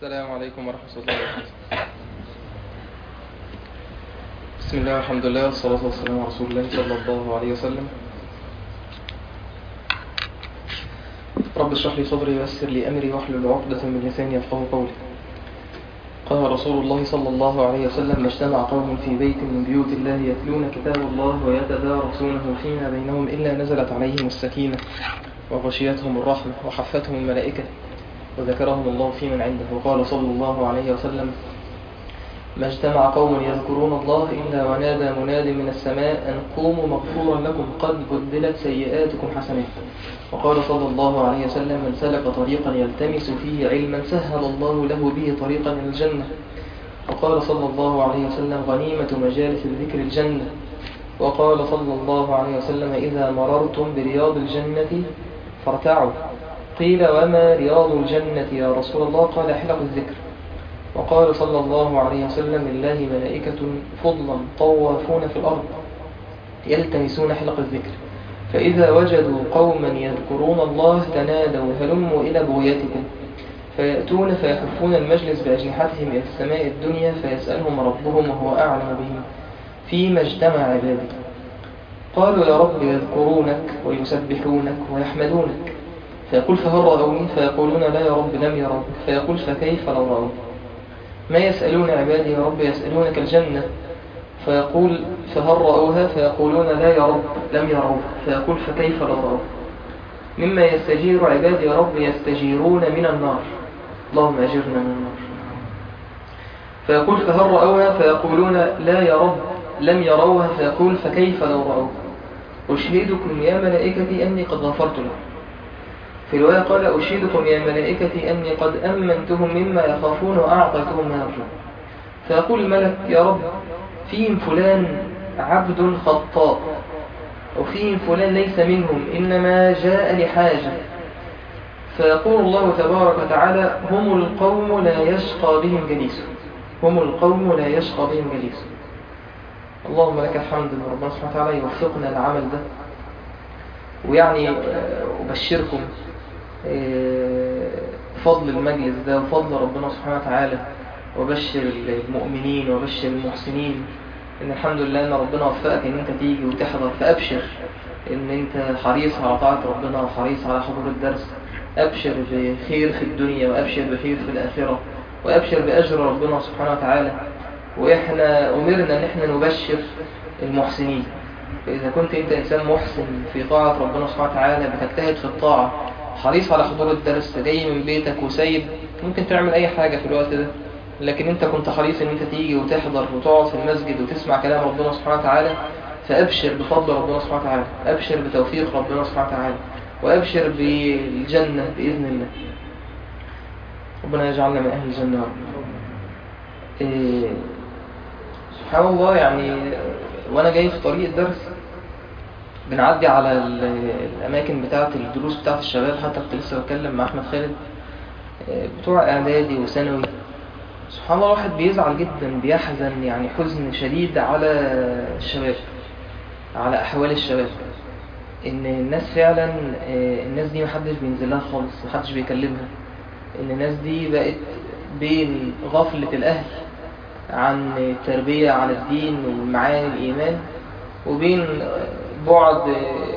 السلام عليكم ورحمة الله وبركاته بسم الله والحمد لله والصلاة والسلام على رسول الله صلى الله عليه وسلم رب اشرح لي صدري ويسر لي أمري واحلل عقدة من لساني يفقهوا قولي قال رسول الله صلى الله عليه وسلم ما اجتمع قوم في بيت من بيوت الله يتلون كتاب الله ويتدارسونه فيما بينهم إلا نزلت عليهم السكينة وغشيتهم الرحمة وحفتهم الملائكة وذكرهم الله في من عنده وقال صلى الله عليه وسلم ما اجتمع قوم يذكرون الله إلا ونادى مناد من السماء أن قوموا مغفورا لكم قد بدلت سيئاتكم حسنات وقال صلى الله عليه وسلم من سلك طريقا يلتمس فيه علما سهل الله له به طريقا إلى الجنة وقال صلى الله عليه وسلم غنيمة مجالس الذكر الجنة وقال صلى الله عليه وسلم إذا مررتم برياض الجنة فارتعوا قيل وما رياض الجنة يا رسول الله قال حلق الذكر وقال صلى الله عليه وسلم لله ملائكة فضلا طوافون في الأرض يلتمسون حلق الذكر فإذا وجدوا قوما يذكرون الله تنادوا هلموا إلى بغيتكم فيأتون فيحفون المجلس بأجنحتهم إلى السماء الدنيا فيسألهم ربهم وهو أعلم بهم فيما اجتمع عبادي قالوا يا رب يذكرونك ويسبحونك ويحمدونك فيقول فهل رأوني فيقولون لا يا رب لم يروك فيقول فكيف لو رأوني ما يسألون عبادي يا رب يسألونك الجنة فيقول فهل رأوها فيقولون لا يا رب لم يروها فيقول فكيف لو رأوها مما يستجير عبادي يا رب يستجيرون من النار اللهم أجرنا من النار فيقول فهل رأوها فيقولون لا يا رب لم يروها فيقول فكيف لو رأوها أشهدكم يا ملائكتي أني قد غفرت لهم في الرواية قال أشهدكم يا ملائكتي أني قد أمنتهم مما يخافون وأعطيتهم ما يرجون فيقول الملك يا رب فيهم فلان عبد خطاء وفيهم فلان ليس منهم إنما جاء لحاجة فيقول الله تبارك وتعالى هم القوم لا يشقى بهم جليسهم هم القوم لا يشقى بهم جليسهم اللهم لك الحمد ان ربنا سبحانه وتعالى يوفقنا العمل ده ويعني أبشركم فضل المجلس ده وفضل ربنا سبحانه وتعالى وبشر المؤمنين وبشر المحسنين ان الحمد لله ان ربنا وفقك ان انت تيجي وتحضر فابشر ان انت حريص على طاعة ربنا وحريص على حضور الدرس ابشر بخير في الدنيا وابشر بخير في الاخرة وابشر باجر ربنا سبحانه وتعالى واحنا امرنا ان احنا نبشر المحسنين فإذا كنت أنت إنسان محسن في طاعة ربنا سبحانه وتعالى بتجتهد في الطاعة حريص على حضور الدرس جاي من بيتك وسايب ممكن تعمل أي حاجة في الوقت ده لكن أنت كنت حريص أن أنت تيجي وتحضر وتقعد في المسجد وتسمع كلام ربنا سبحانه وتعالى فأبشر بفضل ربنا سبحانه وتعالى أبشر بتوفيق ربنا سبحانه وتعالى وأبشر بالجنة بإذن الله ربنا يجعلنا من أهل الجنة يا رب إيه سبحان الله يعني وانا جاي في طريق الدرس بنعدي على الاماكن بتاعه الدروس بتاعه الشباب حتى كنت لسه بتكلم مع احمد خالد بتوع اعدادي وثانوي سبحان الله الواحد بيزعل جدا بيحزن يعني حزن شديد على الشباب على احوال الشباب ان الناس فعلا الناس دي محدش بينزل لها خالص محدش بيكلمها ان الناس دي بقت بين غفلة الاهل عن التربية على الدين ومعاني الإيمان وبين بعد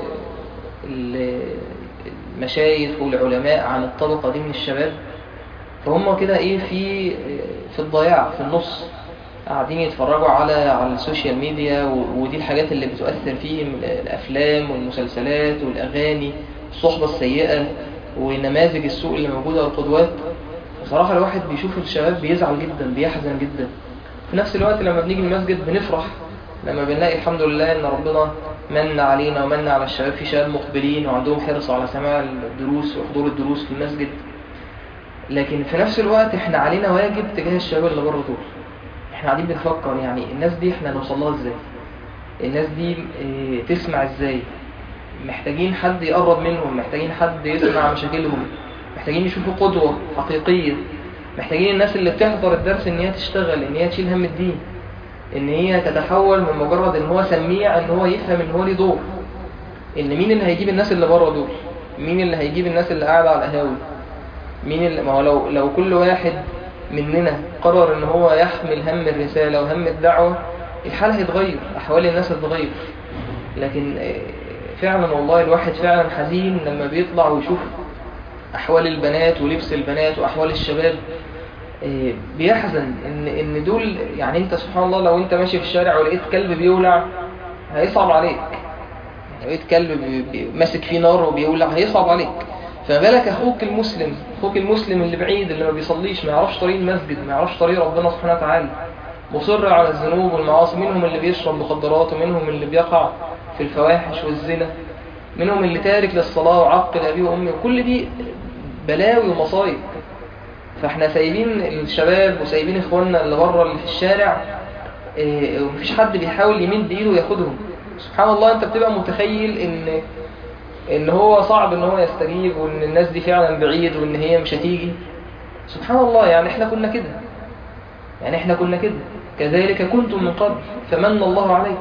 المشايخ والعلماء عن الطبقة دي من الشباب فهم كده ايه في في الضياع في النص قاعدين يتفرجوا على على السوشيال ميديا ودي الحاجات اللي بتؤثر فيهم الافلام والمسلسلات والاغاني الصحبة السيئة ونماذج السوء اللي موجودة والقدوات بصراحة الواحد بيشوف الشباب بيزعل جدا بيحزن جدا في نفس الوقت لما بنيجي المسجد بنفرح لما بنلاقي الحمد لله ان ربنا من علينا ومن على الشباب في شباب مقبلين وعندهم حرص على سماع الدروس وحضور الدروس في المسجد لكن في نفس الوقت احنا علينا واجب تجاه الشباب اللي بره دول احنا قاعدين بنفكر يعني الناس دي احنا نوصل لها ازاي الناس دي اه تسمع ازاي محتاجين حد يقرب منهم محتاجين حد يسمع مشاكلهم محتاجين يشوفوا قدوة حقيقية محتاجين الناس اللي بتحضر الدرس ان هي تشتغل ان هي تشيل هم الدين ان هي تتحول من مجرد ان هو سميع ان هو يفهم ان هو ليه دور ان مين اللي هيجيب الناس اللي بره دول مين اللي هيجيب الناس اللي قاعدة على القهاوي مين اللي ما هو لو لو كل واحد مننا قرر ان هو يحمل هم الرسالة وهم الدعوة الحال هيتغير احوال الناس هتتغير لكن آه، فعلا والله الواحد فعلا حزين لما بيطلع ويشوف احوال البنات ولبس البنات واحوال الشباب آه، بيحزن ان ان دول يعني انت سبحان الله لو انت ماشي في الشارع ولقيت كلب بيولع هيصعب عليك لقيت كلب بي- بي- ماسك فيه نار وبيولع هيصعب عليك فما بالك اخوك المسلم اخوك المسلم اللي بعيد اللي ما بيصليش ما يعرفش طريق المسجد ما يعرفش طريق ربنا سبحانه وتعالى مصر على الذنوب والمعاصي منهم اللي بيشرب مخدرات ومنهم اللي بيقع في الفواحش والزنا منهم اللي تارك للصلاة وعقل أبيه وأمه وكل دي بلاوي ومصايب فاحنا سايبين الشباب وسايبين اخواننا اللي بره اللي في الشارع إيه، ومفيش حد بيحاول يمد ايده وياخدهم سبحان الله انت بتبقى متخيل ان ان هو صعب ان هو يستجيب وان الناس دي فعلا بعيد وان هي مش هتيجي سبحان الله يعني احنا كنا كده يعني احنا كنا كده كذلك كنتم من قبل فمن الله عليك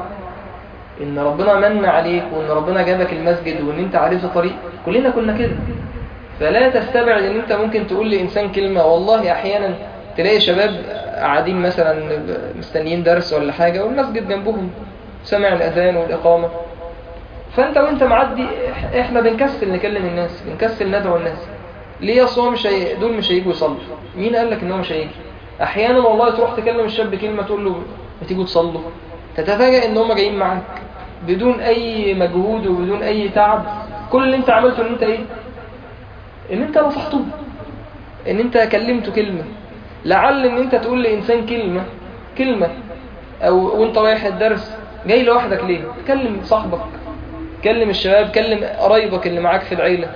ان ربنا من عليك وان ربنا جابك المسجد وان انت عرفت طريق كلنا كنا كده فلا تستبعد ان انت ممكن تقول لانسان كلمة والله احيانا تلاقي شباب قاعدين مثلا مستنيين درس ولا حاجة والمسجد جنبهم سمع الاذان والاقامة فانت وانت معدي إح- احنا بنكسل نكلم الناس بنكسل ندعو الناس ليه اصل هو مش هي... دول مش هيجوا يصلوا مين قال لك ان هو مش هيجي احيانا والله تروح تكلم الشاب كلمه تقول له ما تيجوا تصلوا تتفاجئ ان هم جايين معاك بدون اي مجهود وبدون اي تعب كل اللي انت عملته ان انت ايه ان انت نصحته ان انت كلمته كلمه لعل ان انت تقول لانسان كلمه كلمه او وانت رايح الدرس جاي لوحدك ليه كلم صاحبك كلم الشباب كلم قرايبك اللي معاك في العيلة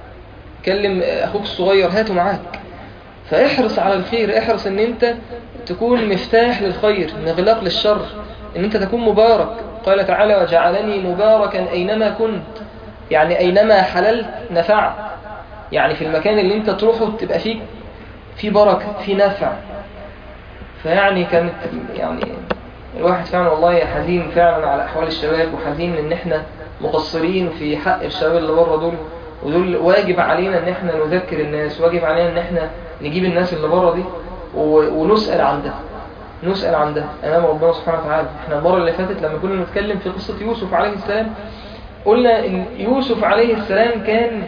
كلم أخوك الصغير هاته معاك فاحرص على الخير احرص ان انت تكون مفتاح للخير مغلاق للشر ان انت تكون مبارك قال تعالى وجعلني مباركا اينما كنت يعني اينما حللت نفعت يعني في المكان اللي انت تروحه تبقى فيك في بركة في نفع فيعني كانت يعني الواحد فعلا والله حزين فعلا على أحوال الشباب وحزين إن إحنا مقصرين في حق الشباب اللي بره دول ودول واجب علينا إن إحنا نذكر الناس واجب علينا إن إحنا نجيب الناس اللي بره دي و- ونسأل عن ده نسأل عن ده أمام ربنا سبحانه وتعالى إحنا المرة اللي فاتت لما كنا نتكلم في قصة يوسف عليه السلام قلنا إن يوسف عليه السلام كان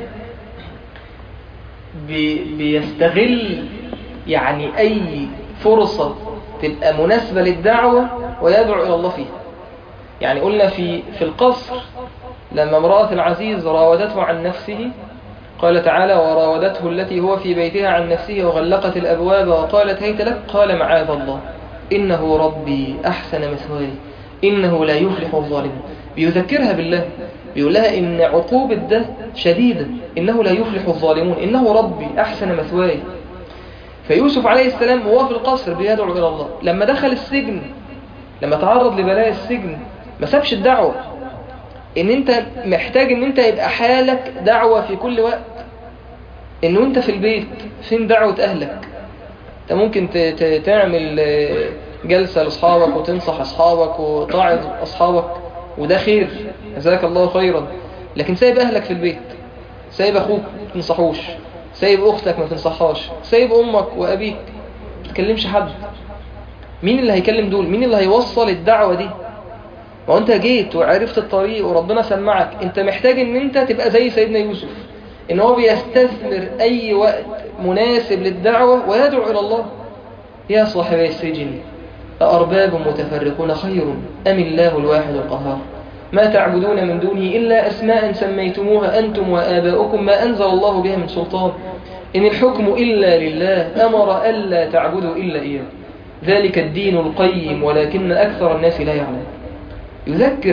بي بيستغل يعني أي فرصة تبقى مناسبة للدعوة ويدعو إلى الله فيها يعني قلنا في في القصر لما امرأة العزيز راودته عن نفسه قال تعالى وراودته التي هو في بيتها عن نفسه وغلقت الأبواب وقالت هيت لك قال معاذ الله إنه ربي أحسن مثواي إنه لا يفلح الظالمون بيذكرها بالله بيقول لها إن عقوبة ده شديدة إنه لا يفلح الظالمون إنه ربي أحسن مثواي فيوسف عليه السلام وهو في القصر بيدعو إلى الله لما دخل السجن لما تعرض لبلاء السجن ما سابش الدعوة ان انت محتاج ان انت يبقى حالك دعوة في كل وقت ان انت في البيت فين دعوة اهلك انت ممكن ت- ت- تعمل آه، جلسة لاصحابك وتنصح اصحابك وتعظ اصحابك وده خير جزاك الله خيرا لكن سايب اهلك في البيت سايب اخوك ما تنصحوش سايب اختك ما تنصحهاش سايب امك وابيك ما تكلمش حد مين اللي هيكلم دول مين اللي هيوصل الدعوة دي ما هو انت جيت وعرفت الطريق وربنا سمعك انت محتاج ان انت تبقى زي سيدنا يوسف ان هو بيستثمر اي وقت مناسب للدعوة ويدعو الى الله يا صاحبي السجن أأرباب متفرقون خير أم الله الواحد القهار ما تعبدون من دونه إلا أسماء سميتموها أنتم وآباؤكم ما أنزل الله بها من سلطان إن الحكم إلا لله أمر ألا تعبدوا إلا إياه ذلك الدين القيم ولكن أكثر الناس لا يعلم يذكر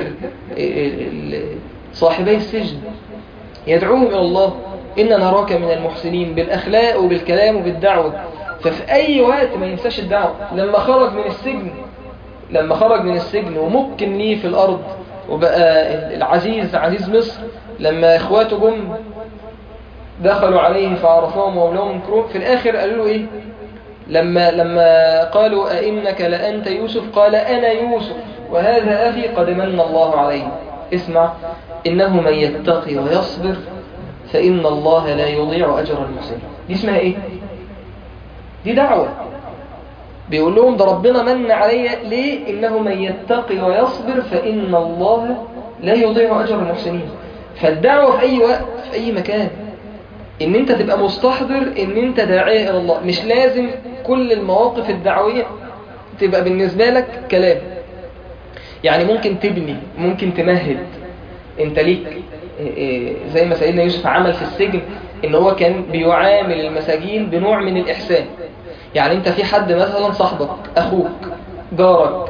صاحبي السجن يدعوهم إلى الله إن نراك من المحسنين بالأخلاق وبالكلام وبالدعوة ففي أي وقت ما ينساش الدعوة لما خرج من السجن لما خرج من السجن وممكن ليه في الأرض وبقى العزيز عزيز مصر لما إخواته جم دخلوا عليه فعرفوهم وولوهم منكرون في الآخر قالوا له إيه لما لما قالوا أئنك لأنت يوسف قال أنا يوسف وهذا أخي قد من الله عليه اسمع إنه من يتقي ويصبر فإن الله لا يضيع أجر المحسنين دي اسمها إيه دي دعوة بيقول لهم ده ربنا من علي ليه إنه من يتقي ويصبر فإن الله لا يضيع أجر المحسنين فالدعوة في أي وقت في أي مكان إن أنت تبقى مستحضر إن أنت داعية إلى الله مش لازم كل المواقف الدعوية تبقى بالنسبة لك كلام يعني ممكن تبني ممكن تمهد انت ليك زي ما سيدنا يوسف عمل في السجن ان هو كان بيعامل المساجين بنوع من الاحسان يعني انت في حد مثلا صاحبك اخوك جارك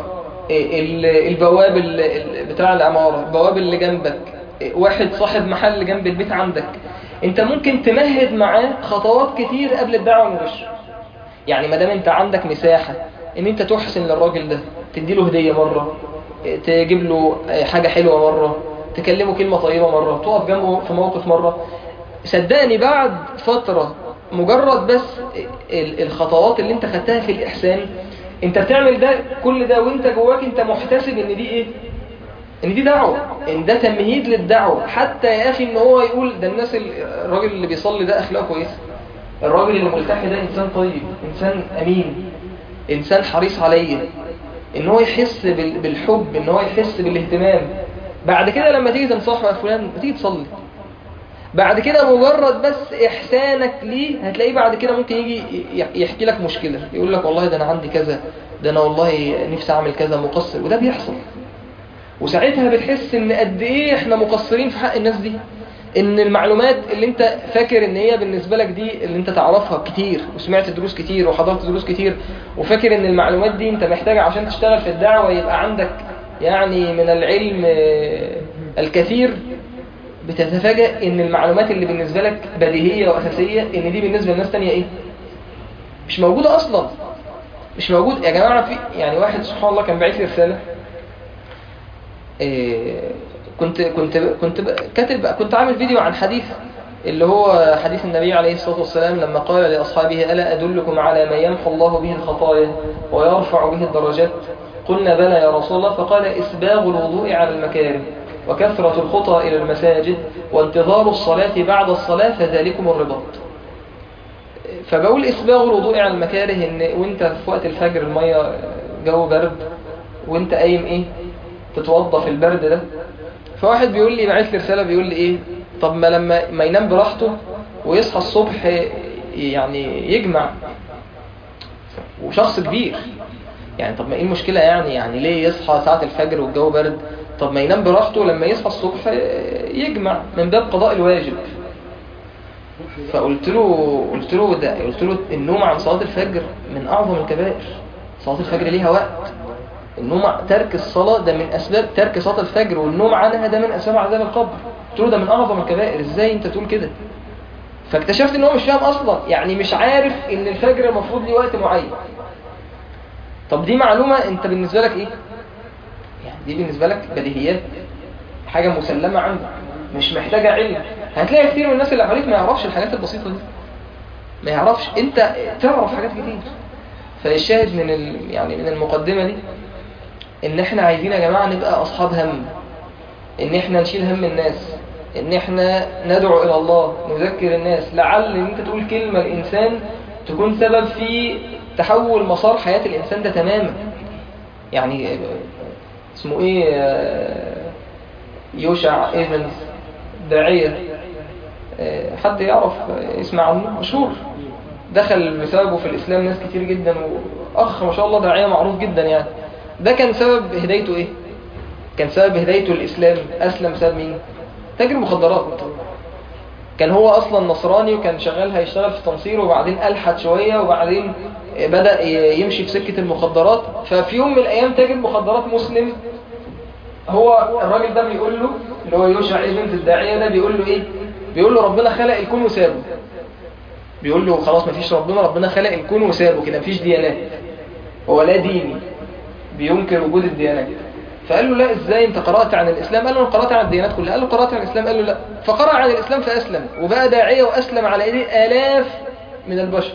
البواب بتاع العمارة البواب اللي جنبك واحد صاحب محل جنب البيت عندك انت ممكن تمهد معاه خطوات كتير قبل الدعوة المباشرة يعني ما دام انت عندك مساحة ان انت تحسن للراجل ده تديله هدية مرة تجيب له حاجة حلوة مرة تكلمه كلمة طيبة مرة تقف جنبه في موقف مرة صدقني بعد فترة مجرد بس الخطوات اللي انت خدتها في الإحسان انت بتعمل ده كل ده وانت جواك انت محتسب ان دي ايه ان دي دعوة ان ده تمهيد للدعوة حتى يا اخي ان هو يقول ده الناس الراجل اللي بيصلي ده اخلاقه كويسه الراجل اللي ملتحي ده انسان طيب انسان امين انسان حريص عليا ان هو يحس بالحب ان هو يحس بالاهتمام بعد كده لما تيجي تنصحه يا فلان ما تيجي تصلي بعد كده مجرد بس احسانك ليه هتلاقيه بعد كده ممكن يجي يحكي لك مشكلة يقول لك والله ده انا عندي كذا ده انا والله نفسي اعمل كذا مقصر وده بيحصل وساعتها بتحس ان قد ايه احنا مقصرين في حق الناس دي ان المعلومات اللي انت فاكر ان هي بالنسبة لك دي اللي انت تعرفها كتير وسمعت دروس كتير وحضرت دروس كتير وفاكر ان المعلومات دي انت محتاجة عشان تشتغل في الدعوة يبقى عندك يعني من العلم الكثير بتتفاجأ ان المعلومات اللي بالنسبة لك بديهية واساسية ان دي بالنسبة للناس تانية ايه مش موجودة اصلا مش موجود يا جماعة في يعني واحد سبحان الله كان باعث لي رسالة إيه كنت كنت كنت كاتب كنت عامل فيديو عن حديث اللي هو حديث النبي عليه الصلاة والسلام لما قال لأصحابه ألا أدلكم على ما يمحو الله به الخطايا ويرفع به الدرجات قلنا بلى يا رسول الله فقال إسباغ الوضوء على المكارم وكثرة الخطى إلى المساجد وانتظار الصلاة بعد الصلاة فذلكم الرباط فبقول إسباغ الوضوء على المكاره إن وانت في وقت الفجر المية جو برد وانت قايم إيه تتوضى في البرد ده فواحد بيقول لي بعت لي رسالة بيقول لي إيه طب ما لما ما ينام براحته ويصحى الصبح يعني يجمع وشخص كبير يعني طب ما ايه المشكلة يعني يعني ليه يصحى ساعة الفجر والجو برد طب ما ينام براحته لما يصحى الصبح يجمع من باب قضاء الواجب فقلت له قلت له ده قلت له النوم عن صلاة الفجر من أعظم الكبائر صلاة الفجر ليها وقت النوم ترك الصلاة ده من أسباب ترك صلاة الفجر والنوم عنها ده من أسباب عذاب القبر قلت له ده من أعظم الكبائر إزاي أنت تقول كده فاكتشفت ان هو مش فاهم اصلا يعني مش عارف ان الفجر المفروض ليه وقت معين طب دي معلومة انت بالنسبة لك ايه يعني دي بالنسبة لك بديهيات حاجة مسلمة عندك مش محتاجة علم هتلاقي كتير من الناس اللي حواليك ما يعرفش الحاجات البسيطة دي ما يعرفش انت تعرف حاجات كتير فالشاهد من ال... يعني من المقدمة دي ان احنا عايزين يا جماعة نبقى اصحاب هم ان احنا نشيل هم الناس ان احنا ندعو الى الله نذكر الناس لعل ان انت تقول كلمة الانسان تكون سبب في تحول مسار حياة الانسان ده تماما يعني اسمه ايه يوشع ايفنز داعية حد يعرف يسمع عنه مشهور دخل بسببه في الاسلام ناس كتير جدا واخ ما شاء الله داعية معروف جدا يعني ده كان سبب هدايته ايه كان سبب هدايته الاسلام اسلم بسبب مين تاجر مخدرات كان هو اصلا نصراني وكان شغال هيشتغل في تنصير وبعدين الحد شوية وبعدين بدأ يمشي في سكة المخدرات ففي يوم من الايام تاجر مخدرات مسلم هو الراجل ده بيقول له اللي هو يوشع ايفنت الداعية ده بيقول له ايه بيقول له ربنا خلق الكون وسابه بيقول له خلاص مفيش ربنا ربنا خلق الكون وسابه كده مفيش ديانات هو لا ديني بينكر وجود الديانات فقال له لا ازاي انت قرأت عن الاسلام قال له انا قرأت عن الديانات كلها قال له قرأت عن الاسلام قال له لا فقرأ عن الاسلام فاسلم وبقى داعية واسلم على ايديه الاف من البشر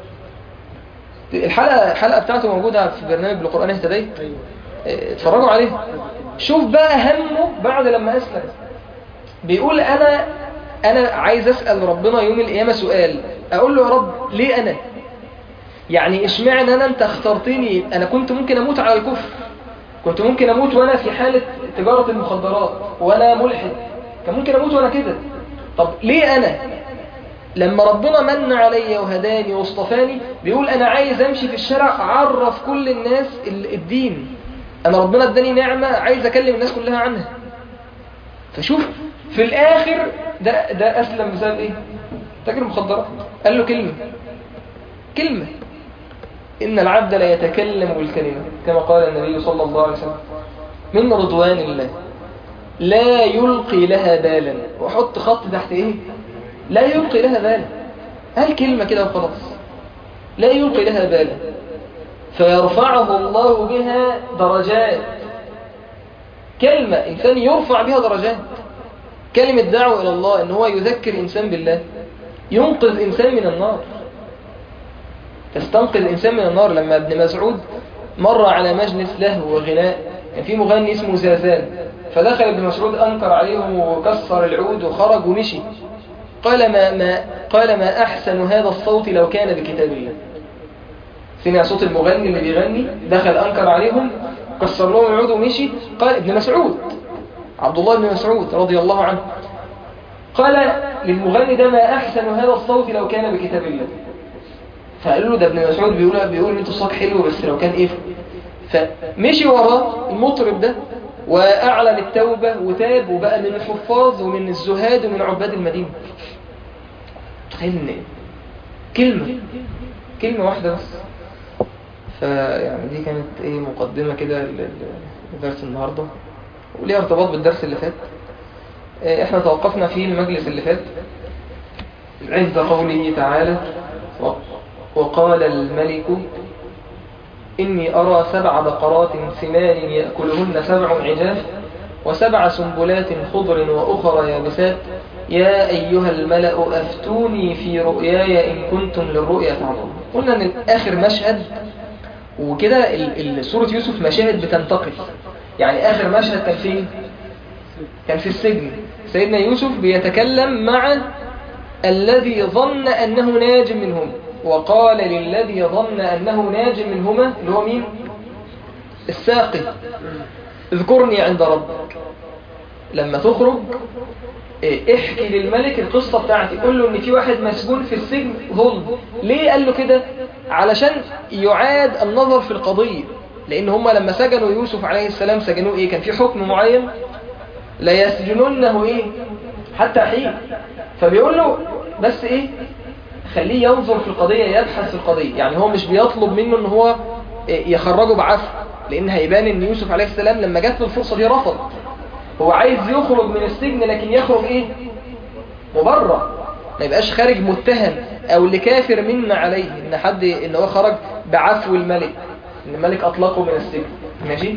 الحلقة الحلقة بتاعته موجودة في برنامج بالقرآن اهتديت اتفرجوا عليها شوف بقى همه بعد لما اسلم بيقول انا انا عايز اسأل ربنا يوم القيامة سؤال اقول له يا رب ليه انا يعني اشمعنى انا انت اخترتني انا كنت ممكن اموت على الكفر كنت ممكن اموت وانا في حالة تجارة المخدرات وانا ملحد كان ممكن اموت وانا كده طب ليه انا لما ربنا من علي وهداني واصطفاني بيقول انا عايز امشي في الشارع اعرف كل الناس ال- الدين انا ربنا اداني نعمة عايز اكلم الناس كلها عنها فشوف في الاخر ده ده اسلم بسبب ايه تاجر مخدرات قال له كلمة كلمة إن العبد لا يتكلم بالكلمة كما قال النبي صلى الله عليه وسلم من رضوان الله لا يلقي لها بالا وحط خط تحت إيه لا يلقي لها بالا هل كلمة كده وخلاص لا يلقي لها بالا فيرفعه الله بها درجات كلمة إنسان يرفع بها درجات كلمة دعوة إلى الله إن هو يذكر إنسان بالله ينقذ إنسان من النار تستنقذ إنسان من النار لما ابن مسعود مر على مجلس لهو وغناء كان في مغني اسمه زازان فدخل ابن مسعود أنكر عليهم وكسر العود وخرج ومشي قال ما, ما, قال ما أحسن هذا الصوت لو كان بكتاب الله سمع صوت المغني اللي بيغني دخل أنكر عليهم كسر لهم العود ومشي قال ابن مسعود عبد الله بن مسعود رضي الله عنه قال للمغني ده ما أحسن هذا الصوت لو كان بكتاب الله فقالوا له ده ابن مسعود بيقول بيقول انت صوتك حلو بس لو كان ايه فمشي وراه المطرب ده واعلن التوبه وتاب وبقى من الحفاظ ومن الزهاد ومن عباد المدينه تخيل ان كلمه كلمه واحده بس فيعني دي كانت ايه مقدمه كده لدرس النهارده وليها ارتباط بالدرس اللي فات احنا توقفنا في المجلس اللي فات عند قوله تعالى وقال الملك إني أرى سبع بقرات سمان يأكلهن سبع عجاف وسبع سنبلات خضر وأخر يابسات يا أيها الملأ أفتوني في رؤياي إن كنتم للرؤيا تعلمون قلنا أن آخر مشهد وكده سورة يوسف مشاهد بتنتقل يعني آخر مشهد كان فين؟ كان في السجن سيدنا يوسف بيتكلم مع الذي ظن أنه ناج منهم وقال للذي ظن أنه ناج منهما اللي هو مين الساقي اذكرني عند ربك لما تخرج احكي للملك القصة بتاعتي قول له ان في واحد مسجون في السجن ظلم ليه قال له كده علشان يعاد النظر في القضية لان هم لما سجنوا يوسف عليه السلام سجنوه ايه كان في حكم معين لا يسجنونه ايه حتى حين فبيقول له بس ايه خليه ينظر في القضية يبحث في القضية يعني هو مش بيطلب منه ان هو يخرجه بعفو لان هيبان ان يوسف عليه السلام لما جات له الفرصة دي رفض هو عايز يخرج من السجن لكن يخرج ايه مبرر ما يبقاش خارج متهم او لكافر منا عليه ان حد ان هو خرج بعفو الملك ان الملك اطلقه من السجن ماشي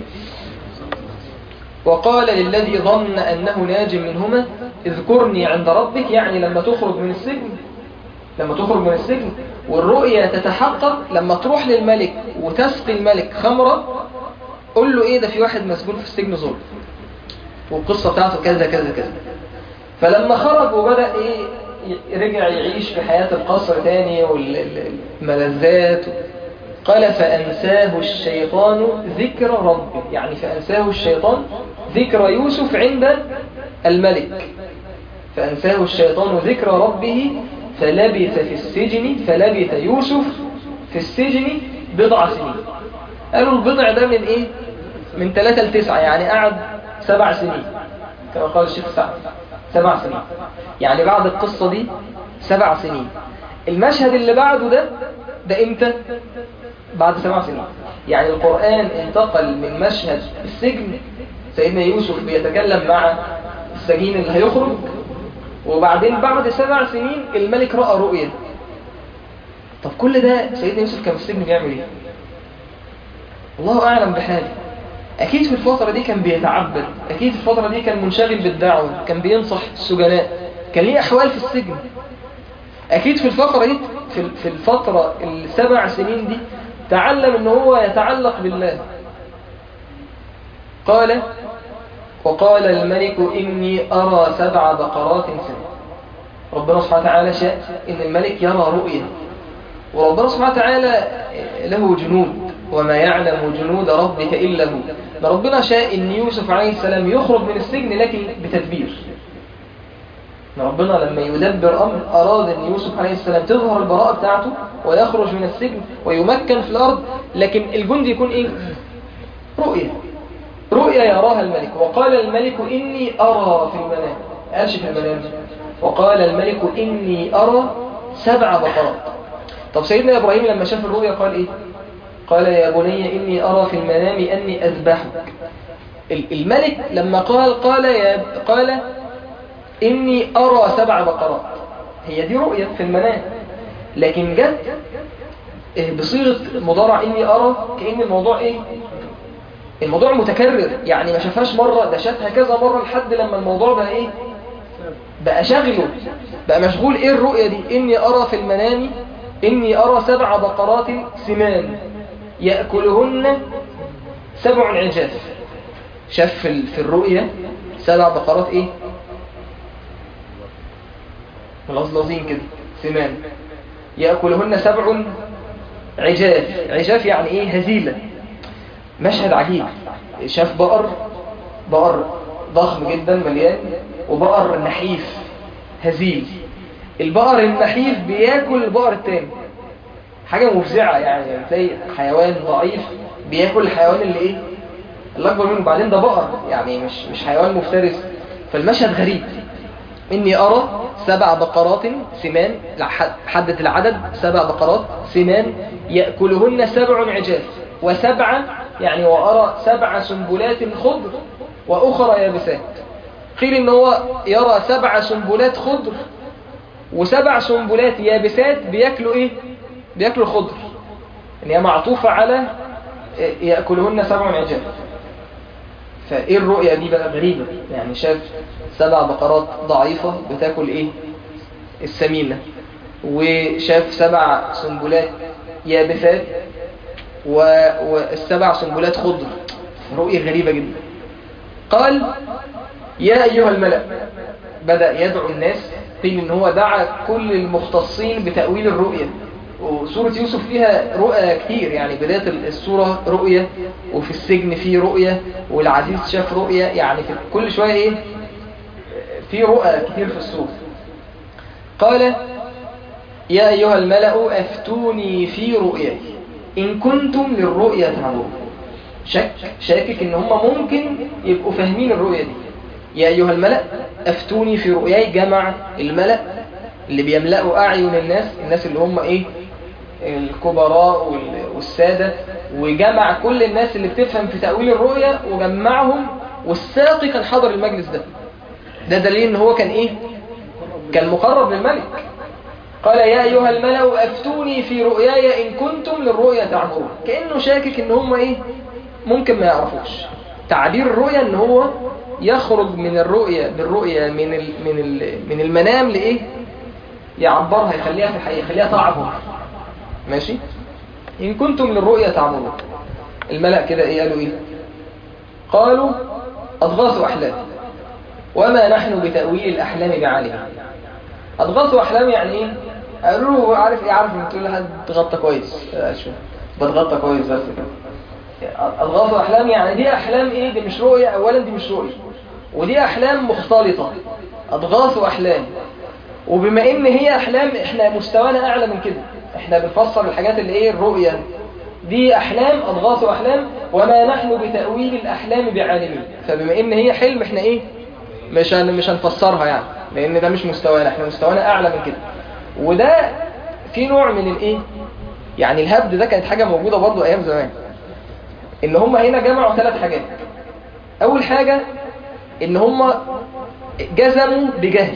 وقال للذي ظن انه ناج منهما اذكرني عند ربك يعني لما تخرج من السجن لما تخرج من السجن والرؤية تتحقق لما تروح للملك وتسقي الملك خمرة قول له ايه ده في واحد مسجون في السجن ظلم والقصة بتاعته كذا كذا كذا فلما خرج وبدأ ايه رجع يعيش في حياة القصر تاني والملذات قال فأنساه الشيطان ذكر ربه يعني فأنساه الشيطان ذكر يوسف عند الملك فأنساه الشيطان ذكر ربه فلبث في السجن فلبث يوسف في السجن بضع سنين قالوا البضع ده من ايه من ثلاثة لتسعة يعني قعد سبع سنين كما قال الشيخ سعد سبع سنين يعني بعد القصة دي سبع سنين المشهد اللي بعده ده ده امتى بعد سبع سنين يعني القرآن انتقل من مشهد السجن سيدنا يوسف بيتكلم مع السجين اللي هيخرج وبعدين بعد سبع سنين الملك رأى رؤية طب كل ده سيدنا يوسف كان في السجن بيعمل ايه الله أعلم بحاله أكيد في الفترة دي كان بيتعبد أكيد في الفترة دي كان منشغل بالدعوة كان بينصح السجناء كان ليه أحوال في السجن أكيد في الفترة دي في في الفترة السبع سنين دي تعلم أنه هو يتعلق بالله قال وقال الملك إني أرى سبع بقرات سنة ربنا سبحانه وتعالى شاء إن الملك يرى رؤية وربنا سبحانه وتعالى له جنود وما يعلم جنود ربك إلا هو ده ربنا شاء أن يوسف عليه السلام يخرج من السجن لكن بتدبير ربنا لما يدبر أمر أراد أن يوسف عليه السلام تظهر البراءة بتاعته ويخرج من السجن ويمكن في الأرض لكن الجند يكون إيه؟ رؤية رؤية يراها الملك وقال الملك إني أرى في المنام قالش في المنام وقال الملك إني أرى سبع بقرات طب سيدنا إبراهيم لما شاف الرؤيا قال إيه قال يا بني إني أرى في المنام أني أذبحك الملك لما قال قال يا قال إني أرى سبع بقرات هي دي رؤية في المنام لكن جت بصيغة مضارع إني أرى كأن الموضوع إيه الموضوع متكرر يعني ما شافهاش مرة ده شافها كذا مرة لحد لما الموضوع بقى إيه بقى شغله بقى مشغول إيه الرؤية دي إني أرى في المنام إني أرى سبع بقرات سمان يأكلهن سبع عجاف شاف في الرؤية سبع بقرات إيه ملظلظين كده سمان يأكلهن سبع عجاف عجاف يعني ايه هزيلة مشهد عجيب شاف بقر بقر ضخم جدا مليان وبقر نحيف هزيل البقر النحيف بياكل البقر التاني حاجة مفزعة يعني تلاقي حيوان ضعيف بياكل الحيوان اللي ايه اللي اكبر منه بعدين ده بقر يعني مش مش حيوان مفترس فالمشهد غريب إني أرى سبع بقرات سمان حدد العدد سبع بقرات سمان يأكلهن سبع عجاف وسبع يعني وأرى سبع سنبلات خضر وأخرى يابسات قيل إن هو يرى سبع سنبلات خضر وسبع سنبلات يابسات بيأكلوا إيه بيأكلوا خضر إن هي معطوفة على يأكلهن سبع عجاف فايه الرؤية دي بقى غريبة يعني شاف سبع بقرات ضعيفة بتاكل ايه السمينة وشاف سبع سنبلات يابسات والسبع سنبلات خضر رؤية غريبة جدا قال يا أيها الملأ بدأ يدعو الناس قيل ان هو دعا كل المختصين بتأويل الرؤية وسورة يوسف فيها رؤى كتير يعني بداية السورة رؤية وفي السجن في رؤية والعزيز شاف رؤية يعني في كل شوية ايه في رؤى كتير في السورة قال يا أيها الملأ أفتوني في رؤياي إن كنتم للرؤيا تعبون شك شاكك إن هم ممكن يبقوا فاهمين الرؤية دي يا أيها الملأ أفتوني في رؤياي جمع الملأ اللي بيملأوا أعين الناس الناس اللي هم إيه الكبراء والسادة وجمع كل الناس اللي بتفهم في تأويل الرؤية وجمعهم والساقي كان حضر المجلس ده ده دليل ان هو كان ايه كان مقرب للملك قال يا أيها الملأ أفتوني في رؤياي إن كنتم للرؤيا تعبرون كأنه شاكك ان هم ايه ممكن ما يعرفوش تعبير الرؤيا ان هو يخرج من الرؤيا بالرؤيا من ال من ال من المنام لايه يعبرها يخليها في الحقيقه يخليها تعبر ماشي إن كنتم للرؤيا تعبرون الملأ كده إيه قالوا إيه قالوا أضغاث أحلام وما نحن بتأويل الأحلام بعالم أضغاث أحلام يعني إيه قالوا له عارف إيه عارف إن تقول لحد تغطى كويس شو بتغطى كويس بس كده أضغاث أحلام يعني دي أحلام إيه دي مش رؤية أولا دي مش رؤية ودي أحلام مختلطة أضغاث أحلام وبما إن هي أحلام إحنا مستوانا أعلى من كده إحنا بنفسر الحاجات اللي إيه الرؤية دي أحلام أضغاث أحلام وما نحن بتأويل الأحلام بعالمين فبما إن هي حلم إحنا إيه مش هن مش هنفسرها يعني لأن ده مش مستوانا إحنا مستوانا أعلى من كده وده في نوع من الإيه يعني الهبد ده كانت حاجة موجودة برضو أيام زمان إن هم هنا جمعوا ثلاث حاجات أول حاجة إن هم جزموا بجهل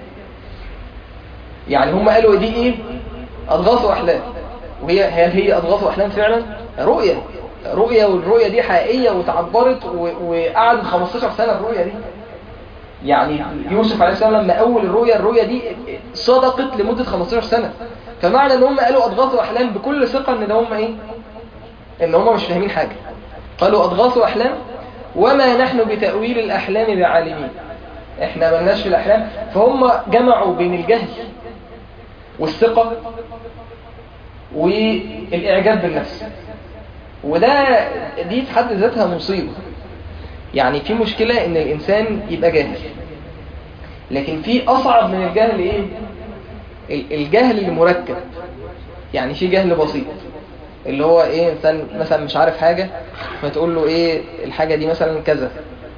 يعني هم قالوا دي إيه أضغاث أحلام وهي هل هي أضغاث أحلام فعلا رؤية رؤية والرؤية دي حقيقية وتعبرت وقعد 15 سنة الرؤية دي يعني يوسف عليه السلام لما أول الرؤية الرؤية دي صدقت لمدة 15 سنة فمعنى ان هم قالوا أضغاث أحلام بكل ثقة ان ده هم ايه ان هم مش فاهمين حاجة قالوا أضغاث أحلام وما نحن بتأويل الأحلام بعالمين احنا ملناش في الأحلام فهم جمعوا بين الجهل والثقة والإعجاب بالنفس وده دي في حد ذاتها مصيبة يعني في مشكلة ان الانسان يبقى جاهل لكن في اصعب من الجهل ايه ال- الجهل المركب يعني في جهل بسيط اللي هو ايه انسان مثلا مش عارف حاجة فتقول له ايه الحاجة دي مثلا كذا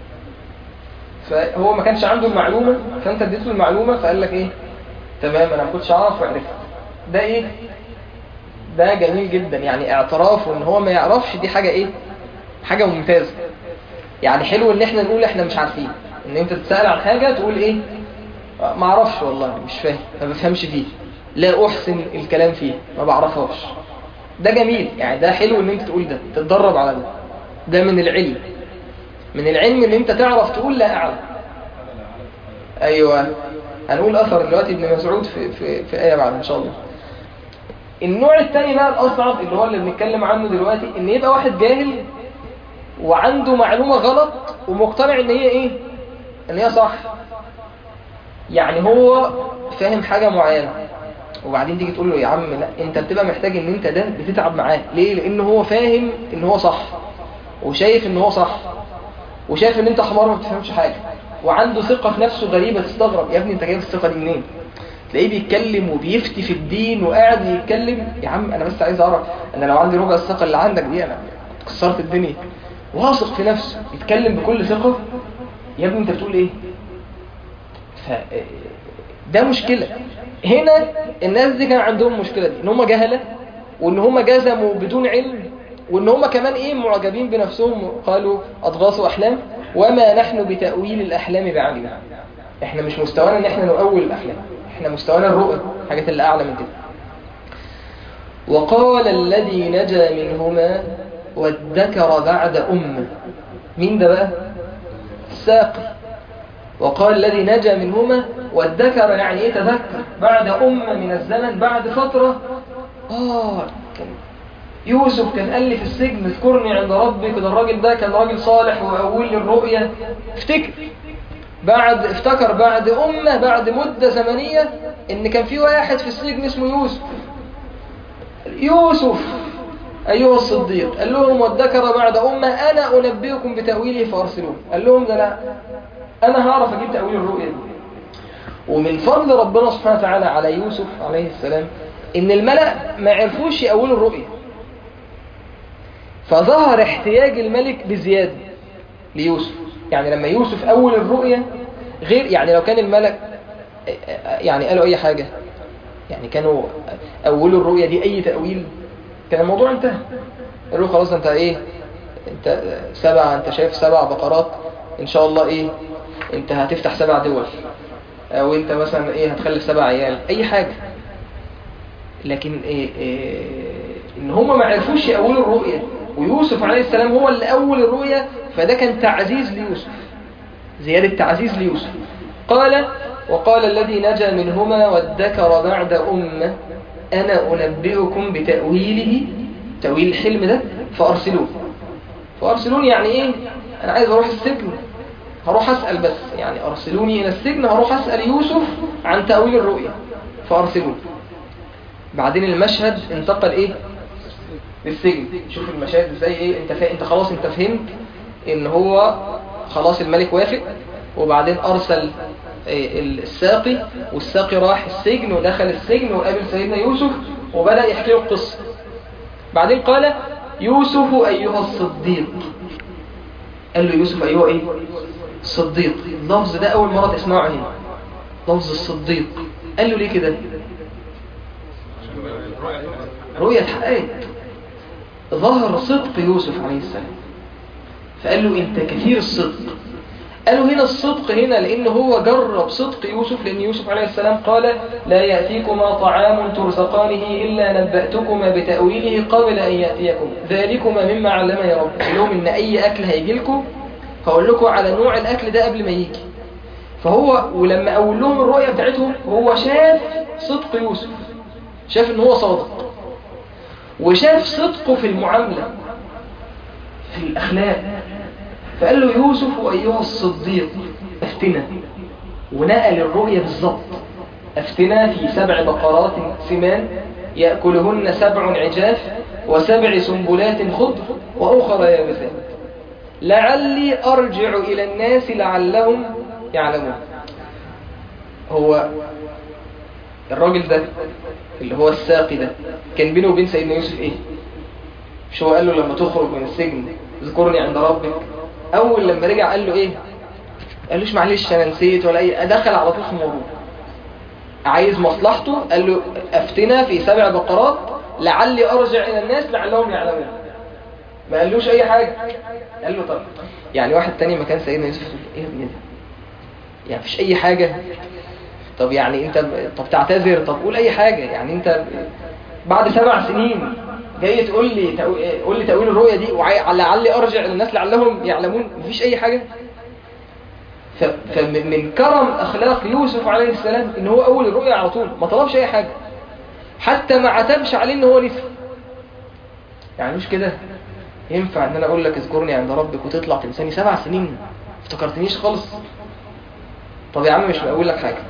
فهو ما كانش عنده المعلومة فانت اديته المعلومة فقال لك ايه تمام انا ما كنتش اعرف وعرفت ده ايه ده جميل جدا يعني اعترافه ان هو ما يعرفش دي حاجة ايه حاجة ممتازة يعني حلو ان احنا نقول احنا مش عارفين ان انت تسأل عن حاجة تقول ايه ما اعرفش والله مش فاهم ما بفهمش فيه لا احسن الكلام فيه ما بعرفهاش ده جميل يعني ده حلو ان انت تقول ده تتدرب على ده ده من العلم من العلم ان انت تعرف تقول لا اعلم ايوه هنقول اثر دلوقتي ابن مسعود في, في, في ايه بعد ان شاء الله النوع الثاني بقى الاصعب اللي هو اللي بنتكلم عنه دلوقتي ان يبقى واحد جاهل وعنده معلومة غلط ومقتنع ان هي ايه ان هي صح يعني هو فاهم حاجة معينة وبعدين تيجي تقول له يا عم لا انت بتبقى محتاج ان انت ده بتتعب معاه ليه لان هو فاهم ان هو صح وشايف ان هو صح وشايف ان انت حمار ما بتفهمش حاجة وعنده ثقة في نفسه غريبة تستغرب يا ابني انت جايب الثقة دي منين تلاقيه بيتكلم وبيفتي في الدين وقاعد يتكلم يا عم انا بس عايز اعرف انا لو عندي ربع الثقة اللي عندك دي انا كسرت الدنيا واثق في نفسه يتكلم بكل ثقة يا ابني انت بتقول ايه ف... ده مشكلة هنا الناس دي كان عندهم مشكلة دي ان هم جهلة وان هم جزموا بدون علم وان هم كمان ايه معجبين بنفسهم قالوا اضغاثوا احلام وما نحن بتأويل الاحلام بعلم احنا مش مستوانا ان احنا نؤول الاحلام احنا مستوانا الرؤى حاجات اللي اعلى من كده وقال الذي نجا منهما وادكر بعد أمة مين ده بقى الساقي وقال الذي نجا منهما وادكر يعني ايه تذكر بعد أمة من الزمن بعد فترة آه كان يوسف كان قال لي في السجن اذكرني عند ربك ده الراجل ده كان راجل صالح وأول لي الرؤية افتكر بعد افتكر بعد أمة بعد مدة زمنية ان كان في واحد في السجن اسمه يوسف يوسف أيها الصديق قال لهم وادكر بعد أمة أنا أنبئكم بتأويله فأرسلوه قال لهم ده لا أنا هعرف أجيب تأويل الرؤية دي ومن فضل ربنا سبحانه وتعالى على يوسف عليه السلام إن الملأ ما عرفوش يأولوا الرؤية فظهر احتياج الملك بزيادة ليوسف يعني لما يوسف أول الرؤية غير يعني لو كان الملك يعني قالوا أي حاجة يعني كانوا أولوا الرؤية دي أي تأويل كان الموضوع انتهى قالوا خلاص انت ايه انت سبع انت شايف سبع بقرات ان شاء الله ايه انت هتفتح سبع دول او انت مثلا ايه هتخلف سبع عيال اي حاجة لكن إيه إيه ان هم ما عرفوش يأولوا الرؤية ويوسف عليه السلام هو اللي أول الرؤية فده كان تعزيز ليوسف زيادة تعزيز ليوسف قال وقال الذي نجا منهما وادكر بعد أمة أنا أنبئكم بتأويله تأويل الحلم ده فأرسلوه فأرسلوني يعني إيه أنا عايز أروح السجن هروح أسأل بس يعني أرسلوني إلى السجن هروح أسأل يوسف عن تأويل الرؤية فأرسلوه بعدين المشهد انتقل إيه للسجن شوف المشاهد ازاي ايه انت فا... انت خلاص انت فهمت ان هو خلاص الملك وافق وبعدين ارسل الساقي والساقي راح السجن ودخل السجن وقابل سيدنا يوسف وبدأ يحكي له القصة بعدين قال يوسف أيها الصديق قال له يوسف أيها إيه الصديق اللفظ ده أول مرة تسمعه هنا لفظ الصديق قال له ليه كده رؤية اتحققت ظهر صدق يوسف عليه السلام فقال له انت كثير الصدق قالوا هنا الصدق هنا لأن هو جرب صدق يوسف لأن يوسف عليه السلام قال لا يأتيكما طعام ترزقانه إلا نبأتكما بتأويله قبل أن يأتيكم ذلكما مما علمني رب لهم إن أي أكل هيجي لكم هقول لكم على نوع الأكل ده قبل ما يجي فهو ولما أقول لهم الرؤية بتاعتهم هو شاف صدق يوسف شاف إن هو صادق وشاف صدقه في المعاملة في الأخلاق فقال له يوسف أيها الصديق أفتنا ونقل الرؤية بالظبط أفتنا في سبع بقرات سمان يأكلهن سبع عجاف وسبع سنبلات خضر وأخرى يابسات لعلي أرجع إلى الناس لعلهم يعلمون هو الراجل ده اللي هو الساقي ده كان بينه وبين سيدنا يوسف ايه مش هو قال له لما تخرج من السجن اذكرني عند ربك اول لما رجع قال له ايه قالوش معلش انا نسيت ولا اي دخل على طول في الموضوع عايز مصلحته قال له افتنا في سبع بقرات لعلي ارجع الى الناس لعلهم يعلمون ما قالوش اي حاجه قال له طب يعني واحد تاني مكان سيدنا يوسف يقول ايه يا ابني ده يعني مفيش اي حاجه طب يعني انت طب تعتذر طب قول اي حاجه يعني انت بعد سبع سنين جاي تقول لي قول لي تاويل الرؤيه دي ولعلي ارجع للناس لعلهم يعلمون مفيش اي حاجه فمن كرم اخلاق يوسف عليه السلام ان هو اول الرؤيا على طول ما طلبش اي حاجه حتى ما عتبش عليه ان هو نسي يعني مش كده ينفع ان انا اقول لك اذكرني عند ربك وتطلع تنساني سبع سنين افتكرتنيش خالص طب يا عم مش مقول لك حاجه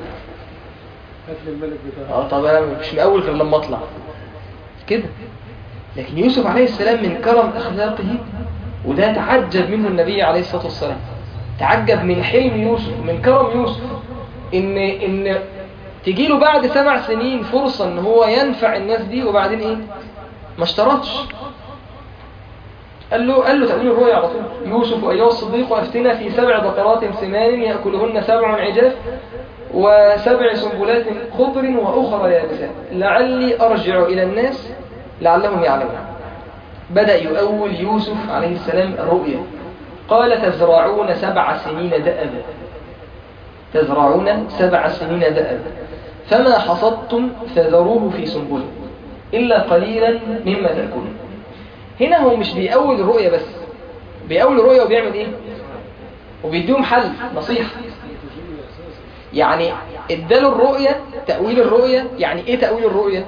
اه طب انا مش مقول غير لما اطلع كده لكن يوسف عليه السلام من كرم اخلاقه وده تعجب منه النبي عليه الصلاه والسلام تعجب من حلم يوسف من كرم يوسف ان ان تجي له بعد سبع سنين فرصة ان هو ينفع الناس دي وبعدين ايه ما اشترطش قال له قال له تأويل الرؤيا على طول يوسف أيها الصديق أفتنا في سبع بقرات سمان يأكلهن سبع عجاف وسبع سنبلات خضر وأخرى يابسات لعلي أرجع إلى الناس لعلهم يعلمون بدأ يؤول يوسف عليه السلام الرؤيا قال تزرعون سبع سنين دأبا تزرعون سبع سنين دأبا فما حصدتم فذروه في سنبله إلا قليلا مما تأكلون هنا هو مش بيأول الرؤية بس بيأول الرؤية وبيعمل إيه وبيديهم حل نصيحة يعني اداله الرؤية تأويل الرؤية يعني ايه تأويل الرؤية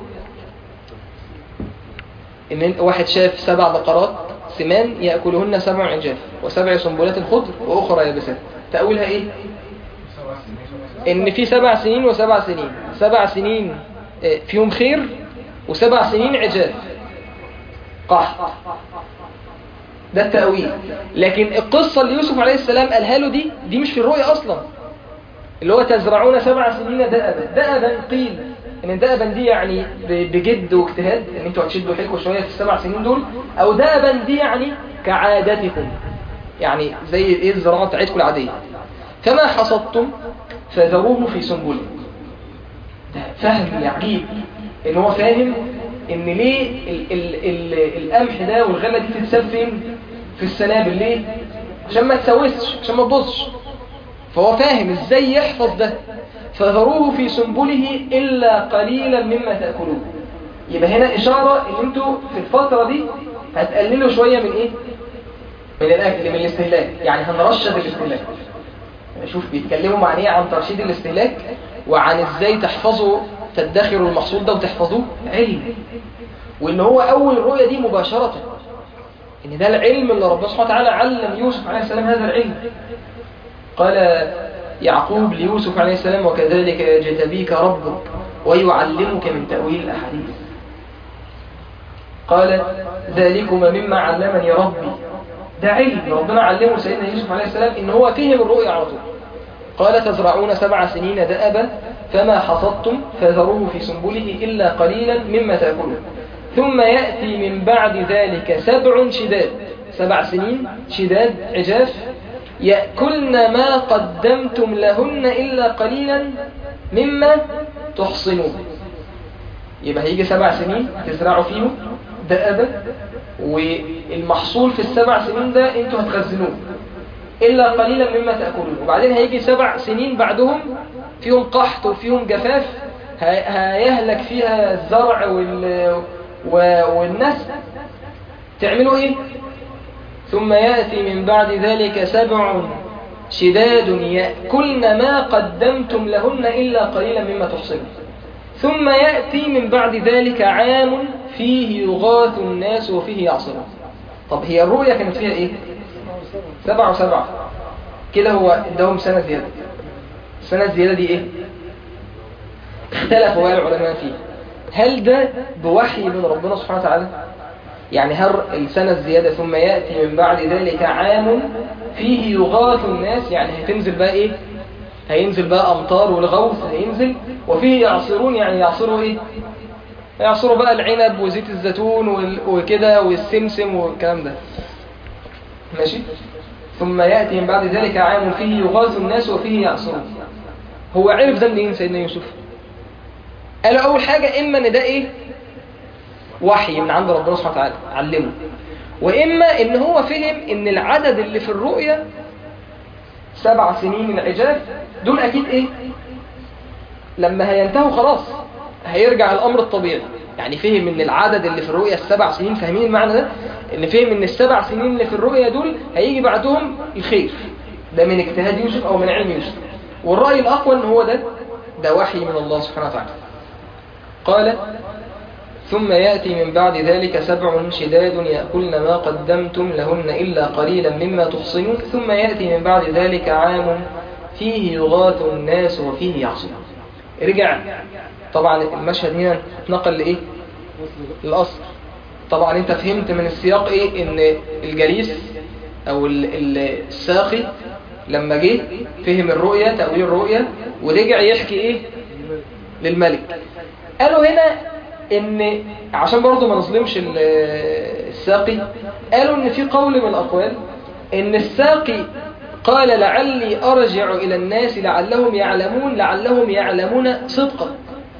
ان واحد شاف سبع بقرات سمان يأكلهن سبع عجاف وسبع سنبلات خضر وأخرى يابسات تأويلها ايه ان في سبع سنين وسبع سنين سبع سنين فيهم خير وسبع سنين عجاف قحط ده التأويل لكن القصة اللي يوسف عليه السلام قالها له دي دي مش في الرؤية أصلا اللي هو تزرعون سبع سنين دأبا دأبا قيل ان دأبا دي يعني بجد واجتهاد ان انتوا هتشدوا حيلكم شوية في السبع سنين دول او دأبا دي يعني كعادتكم يعني زي ايه الزراعة بتاعتكم العادية فما حصدتم فذروه في سنبله ده فهم عجيب ان هو فاهم ان ليه ال ال ال القمح ده والغلة دي تتساب فين في السنابل ليه عشان ما تسوسش عشان ما تبصش فهو فاهم ازاي يحفظ ده فذروه في سنبله إلا قليلا مما تأكلون يبقى هنا إشارة ان انتوا في الفترة دي هتقللوا شوية من ايه من الأكل من الاستهلاك يعني هنرشد الاستهلاك شوف بيتكلموا مع ايه عن ترشيد الاستهلاك وعن ازاي تحفظوا تدخروا المحصول ده وتحفظوه علم وان هو اول الرؤية دي مباشرة ان ده العلم اللي ربنا سبحانه وتعالى علم يوسف عليه السلام هذا العلم قال يعقوب ليوسف عليه السلام وكذلك يجتبيك ربك ويعلمك من تأويل الأحاديث قال ذلكما مما علمني ربي ده علم ربنا علمه سيدنا يوسف عليه السلام ان هو فهم الرؤيا على طول قال تزرعون سبع سنين دأبا فما حصدتم فذروه في سنبله إلا قليلا مما تأكلون ثم يأتي من بعد ذلك سبع شداد سبع سنين شداد عجاف يأكلن ما قدمتم لهن إلا قليلا مما تحصنون يبقى هيجي سبع سنين تزرعوا فيهم دأبا والمحصول في السبع سنين ده انتوا هتخزنوه إلا قليلا مما تأكلون وبعدين هيجي سبع سنين بعدهم فيهم قحط وفيهم جفاف هيهلك فيها الزرع والنسل تعملوا ايه ثم يأتي من بعد ذلك سبع شداد يأكلن ما قدمتم لهن إلا قليلا مما تحصنون ثم يأتي من بعد ذلك عام فيه يغاث الناس وفيه يعصرون طب هي الرؤيا كانت فيها ايه سبعة وسبعة كده هو ادهم سنة زيادة السنة الزيادة دي ايه اختلفوا بقى العلماء فيه هل ده بوحي من ربنا سبحانه وتعالى يعني هل السنة الزيادة ثم يأتي من بعد ذلك عام فيه يغاث الناس يعني هتنزل بقى ايه هينزل بقى أمطار والغوث هينزل وفيه يعصرون يعني يعصروا ايه يعصروا بقى العنب وزيت الزيتون وال- وكده والسمسم والكلام ده ماشي ثم يأتي من بعد ذلك عام فيه يغاث الناس وفيه يعصرون هو عرف ده منين سيدنا يوسف قال أول حاجة إما إن ده إيه وحي من عند ربنا سبحانه وتعالى علمه وإما إن هو فهم إن العدد اللي في الرؤية سبع سنين العجاف دول أكيد إيه لما هينتهوا خلاص هيرجع الأمر الطبيعي يعني فهم إن العدد اللي في الرؤية السبع سنين فاهمين المعنى ده إن فهم إن السبع سنين اللي في الرؤية دول هيجي بعدهم الخير ده من اجتهاد يوسف أو من علم يوسف والرأي الأقوى إن هو ده ده وحي من الله سبحانه وتعالى قال ثم يأتي من بعد ذلك سبع شداد يأكلن ما قدمتم لهن إلا قليلا مما تحصنون ثم يأتي من بعد ذلك عام فيه يغاث الناس وفيه يعصون رجع طبعا المشهد هنا اتنقل لإيه الأصل طبعا انت فهمت من السياق ايه ان الجليس او ال- ال- الساقي لما جه فهم الرؤية تأويل الرؤية ورجع يحكي ايه للملك قالوا هنا ان عشان برضو ما نظلمش ال- الساقي قالوا ان في قول من الاقوال ان الساقي قال لعلي ارجع الى الناس لعلهم يعلمون لعلهم يعلمون صدقا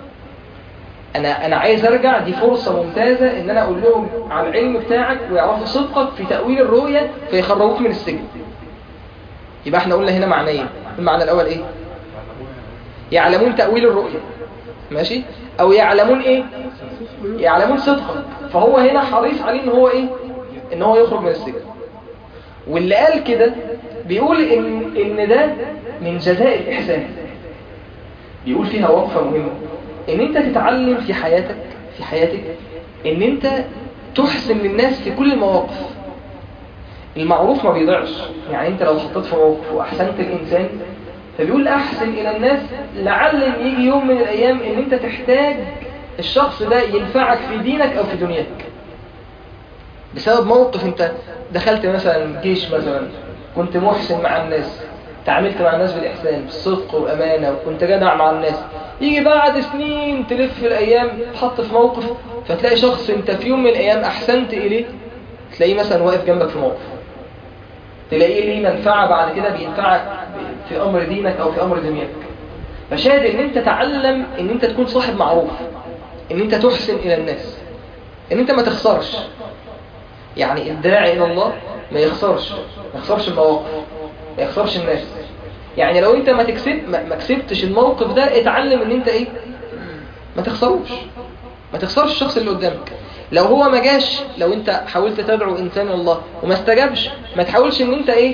انا انا عايز ارجع دي فرصه ممتازه ان انا اقول لهم على العلم بتاعك ويعرفوا صدقك في تاويل الرؤيه فيخرجوك من السجن يبقى احنا قلنا هنا معنيين المعنى الاول ايه يعلمون تاويل الرؤيه ماشي او يعلمون ايه يعلمون صدقك فهو هنا حريص عليه ان هو ايه ان هو يخرج من السجن واللي قال كده بيقول ان ان ده من جزاء الاحسان بيقول فيها وقفة مهمة ان انت تتعلم في حياتك في حياتك ان انت تحسن للناس في كل المواقف المعروف ما بيضيعش يعني انت لو حطيت في موقف واحسنت الانسان فبيقول احسن الى الناس لعل يجي يوم من الايام ان انت تحتاج الشخص ده ينفعك في دينك او في دنياك بسبب موقف انت دخلت مثلا جيش مثلا كنت محسن مع الناس تعاملت مع الناس بالإحسان بالصدق وأمانة وكنت جدع مع الناس يجي بعد سنين تلف الأيام تحط في موقف فتلاقي شخص انت في يوم من الأيام أحسنت إليه تلاقيه مثلا واقف جنبك في موقف تلاقيه ليه منفعة بعد كده بينفعك في أمر دينك أو في أمر دنياك فشاهد ان انت تعلم ان انت تكون صاحب معروف ان انت تحسن الى الناس ان انت ما تخسرش يعني الداعي الى الله ما يخسرش ما يخسرش المواقف ما يخسرش الناس يعني لو انت ما تكسب ما ما كسبتش الموقف ده اتعلم ان انت ايه ما تخسروش ما تخسرش الشخص اللي قدامك لو هو ما جاش لو انت حاولت تدعو انسان الى الله وما استجابش ما تحاولش ان انت ايه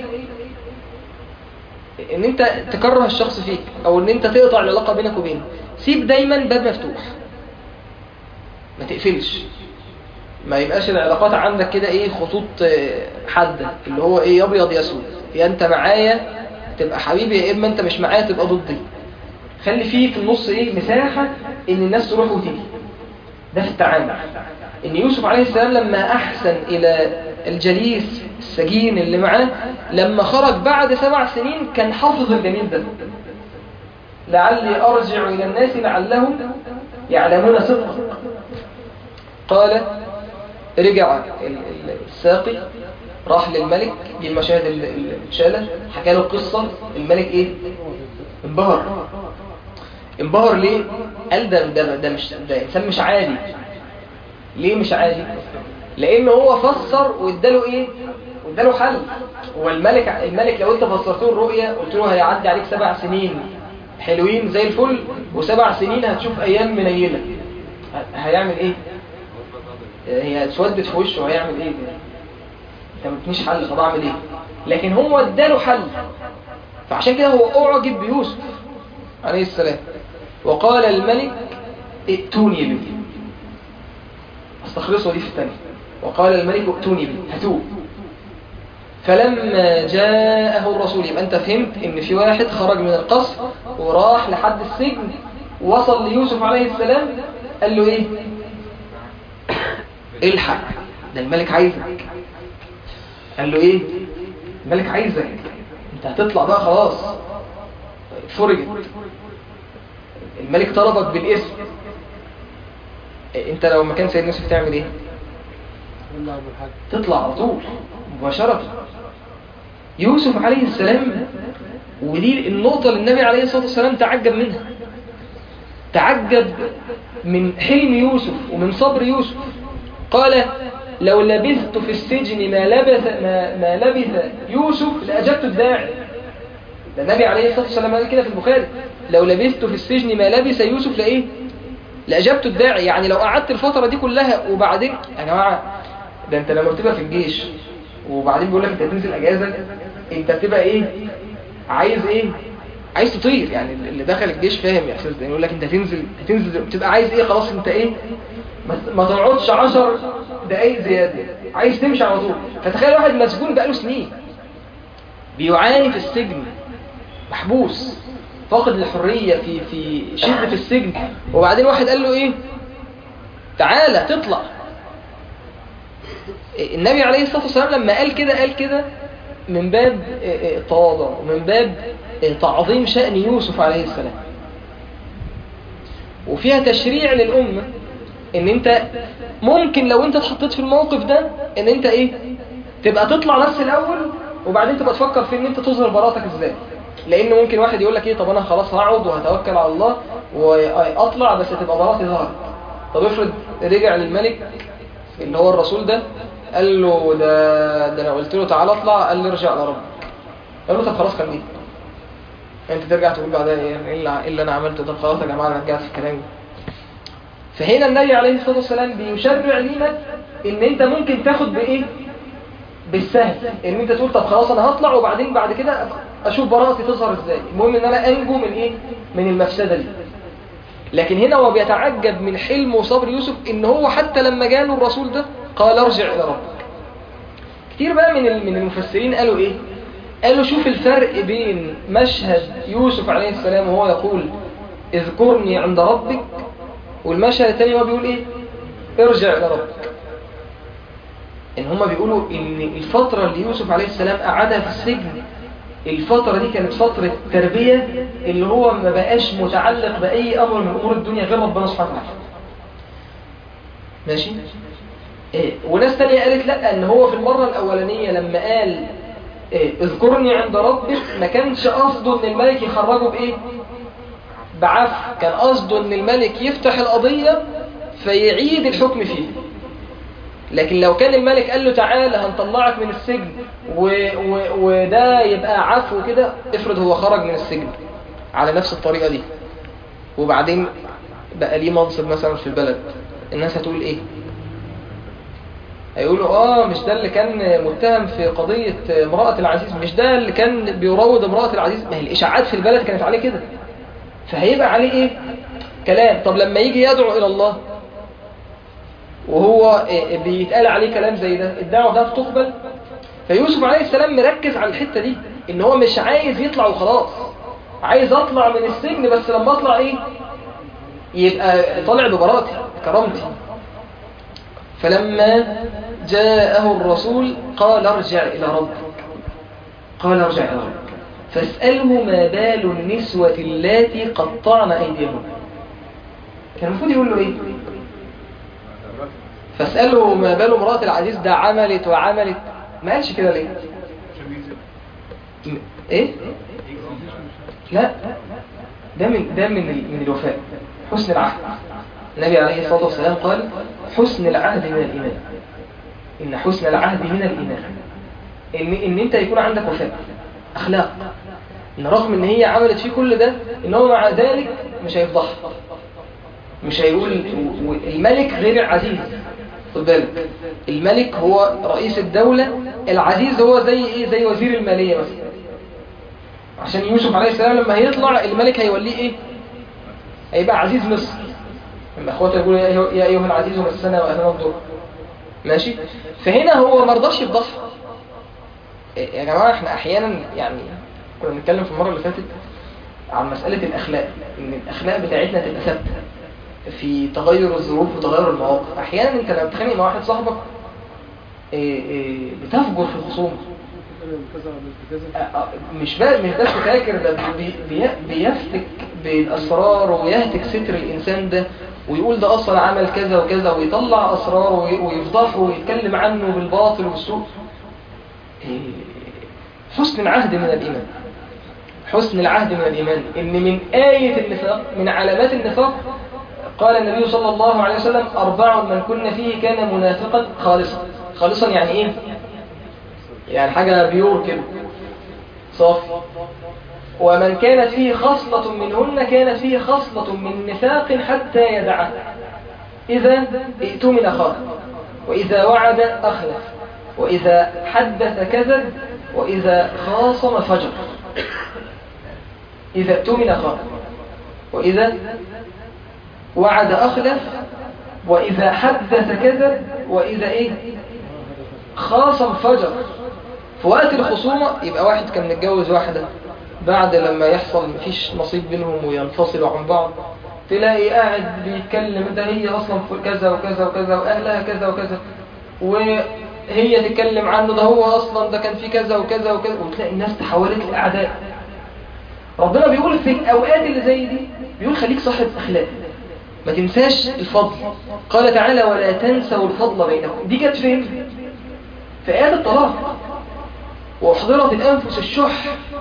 ان انت تكره الشخص فيك او ان انت تقطع العلاقه بينك وبينه سيب دايما باب مفتوح ما تقفلش ما يبقاش العلاقات عندك كده ايه خطوط آه، حاده اللي هو ايه يا ابيض يا اسود يا انت معايا تبقى حبيبي يا اما انت مش معايا تبقى ضدي خلي فيه في النص ايه مساحه ان الناس تروح وتيجي ده في التعامل ان يوسف عليه السلام لما احسن الى الجليس السجين اللي معاه لما خرج بعد سبع سنين كان حافظ الجميل ده لعلي ارجع الى الناس لعلهم يعلمون صدقا قال رجع ال- ال- الساقي راح للملك دي المشاهد اللي اللي اتشالت حكى له القصة الملك ايه انبهر انبهر ليه قال ده ده, ده مش ده انسان مش عادي ليه مش عادي لان هو فسر واداله ايه واداله حل هو الملك الملك لو انت فسرت له الرؤيه قلت له هيعدي عليك سبع سنين حلوين زي الفل وسبع سنين هتشوف ايام منيله ه- هيعمل ايه هي اتسودت في وشه هيعمل ايه انت ما ادتنيش حل طب اعمل ايه لكن هو اداله حل فعشان كده هو اعجب بيوسف عليه السلام وقال الملك ائتوني به استخلصوا دي في الثانية وقال الملك ائتوني به هاتوه فلما جاءه الرسول يبقى انت فهمت ان في واحد خرج من القصر وراح لحد السجن وصل ليوسف عليه السلام قال له ايه الحق ده الملك عايزك قال له ايه الملك عايزك انت هتطلع بقى خلاص فرجت الملك طلبك بالاسم انت لو مكان سيد يوسف تعمل ايه تطلع على طول مباشرة يوسف عليه السلام ودي النقطة اللي النبي عليه الصلاة والسلام تعجب منها تعجب من حلم يوسف ومن صبر يوسف قال لو لبثت في السجن ما لبث ما, ما لبث يوسف لأجبت الداعي ده النبي عليه الصلاة والسلام قال كده في البخاري لو لبثت في السجن ما لبث يوسف لإيه لأجبت الداعي يعني لو قعدت الفترة دي كلها وبعدين يا جماعة ده انت لما بتبقى في الجيش وبعدين بيقول لك انت هتنزل اجازة انت بتبقى ايه عايز ايه عايز تطير يعني اللي دخل الجيش فاهم الاحساس ده يقول لك انت هتنزل هتنزل بتبقى عايز ايه خلاص انت ايه ما- ما تقعدش 10 دقايق زيادة عايز تمشي على طول فتخيل واحد مسجون بقاله سنين بيعاني في السجن محبوس فاقد الحرية في في شدة السجن وبعدين واحد قال له ايه تعالى تطلع النبي عليه الصلاة والسلام لما قال كده قال كده من باب تواضع ومن باب تعظيم شأن يوسف عليه السلام وفيها تشريع للأمة ان انت ممكن لو انت اتحطيت في الموقف ده ان انت ايه تبقى تطلع نفس الاول وبعدين تبقى تفكر في ان انت تظهر براءتك ازاي لان ممكن واحد يقول لك ايه طب انا خلاص هقعد وهتوكل على الله واطلع بس تبقى براءتي ظهرت طب افرض رجع للملك اللي هو الرسول ده قال له ده ده انا قلت له تعالى اطلع قال لي ارجع لربك قال له طب خلاص خليك انت ترجع تقول بعدها ايه ايه اللي- إيه اللي انا عملته طب خلاص يا جماعه انا رجعت في كلامي فهنا النبي عليه الصلاه والسلام بيشرع لينا ان انت ممكن تاخد بايه بالسهل ان انت تقول طب خلاص انا هطلع وبعدين بعد كده اشوف براءتي تظهر ازاي المهم ان انا انجو من ايه من المفسده دي لكن هنا هو بيتعجب من حلم وصبر يوسف ان هو حتى لما جاله الرسول ده قال ارجع الى ربك كتير بقى من ال- من المفسرين قالوا ايه قالوا شوف الفرق بين مشهد يوسف عليه السلام وهو يقول اذكرني عند ربك والمشهد الثاني هو بيقول ايه ارجع الى ربك ان هما بيقولوا ان الفترة اللي يوسف عليه السلام قعدها في السجن الفترة دي كانت فترة تربية اللي هو ما بقاش متعلق بأي أمر من أمور الدنيا غير ربنا سبحانه وتعالى ماشي إيه وناس تانية قالت لا ان هو في المرة الأولانية لما قال إيه اذكرني عند ربك ما كانش قصده ان الملك يخرجه بإيه بعفو كان قصده ان الملك يفتح القضية فيعيد الحكم فيه لكن لو كان الملك قال له تعالى هنطلعك من السجن و... و... وده يبقى عفو كده افرض هو خرج من السجن على نفس الطريقة دي وبعدين بقى ليه منصب مثلا في البلد الناس هتقول ايه هيقولوا اه مش ده اللي كان متهم في قضية امرأة العزيز مش ده اللي كان بيراود امرأة العزيز ما هي الاشاعات في البلد كانت عليه كده فهيبقى عليه ايه كلام طب لما يجي يدعو الى الله وهو إيه بيتقال عليه كلام زي ده الدعوة بتاعته تقبل فيوسف عليه السلام مركز على الحتة دي ان هو مش عايز يطلع وخلاص عايز اطلع من السجن بس لما اطلع ايه يبقى طالع ببراءتي كرامتي فلما جاءه الرسول قال ارجع الى ربك قال ارجع الى ربك فاسأله ما بال النسوة اللاتي قطعن ايديهن كان المفروض يقول له ايه فاسأله ما بال امرأة العزيز ده عملت وعملت ما قالش كده ليه م- ايه لا ده من ده من ال- من الوفاء حسن العهد النبي عليه الصلاة والسلام قال حسن العهد من الإيمان إن حسن العهد من الإيمان إن, إن أنت يكون عندك وفاء أخلاق إن رغم إن هي عملت فيه كل ده إن هو مع ذلك مش هيفضحها مش هيقول و- و- الملك غير العزيز خد بالك الملك هو رئيس الدولة العزيز هو زي ايه زي وزير المالية مثلا عشان يوسف عليه السلام لما هيطلع الملك هيوليه ايه هيبقى عزيز مصر لما اخواته يقولوا يا أيها- يا ايها العزيز مسنا واهلنا الضر ماشي فهنا هو ما رضاش يفضحها يا جماعة احنا احيانا يعني كنا بنتكلم في المرة اللي فاتت عن مسألة الأخلاق إن الأخلاق بتاعتنا تبقى ثابتة في تغير الظروف وتغير المواقف احيانا انت لما بتخانق مع واحد صاحبك إيه إيه بتفجر في الخصومه كذا عملت آه، كذا آه، مش بقى مش بس فاكر ده بي بي بيفتك بالاسرار ويهتك ستر الانسان ده ويقول ده اصلا عمل كذا وكذا ويطلع اسراره وي- ويفضحه ويتكلم عنه بالباطل والسوء إيه، حسن العهد من الايمان حسن العهد من الإيمان إن من آية النفاق من علامات النفاق قال النبي صلى الله عليه وسلم أربع من كن فيه كان منافقا خالصا خالصا يعني إيه؟ يعني حاجة بيور كده صافي ومن كانت فيه خصلة منهن كانت فيه خصلة من نفاق حتى يدعه إذا ائتمن خان وإذا وعد أخلف وإذا حدث كذب وإذا خاصم فجر إذا اؤتمن خان وإذا وعد أخلف وإذا حدث كذب وإذا إيه خاصم فجر في وقت الخصومة يبقى واحد كان متجوز واحدة بعد لما يحصل مفيش نصيب بينهم وينفصلوا عن بعض تلاقي قاعد بيتكلم ده هي أصلا في كذا وكذا وكذا وأهلها كذا وكذا وهي تتكلم عنه ده هو أصلا ده كان في كذا وكذا وكذا وتلاقي الناس تحولت لأعداء ربنا بيقول في الأوقات اللي زي دي بيقول خليك صاحب أخلاق ما تنساش الفضل قال تعالى ولا تنسوا الفضل بينكم دي جت فين؟ في آيات الطلاق واحضرت الأنفس الشح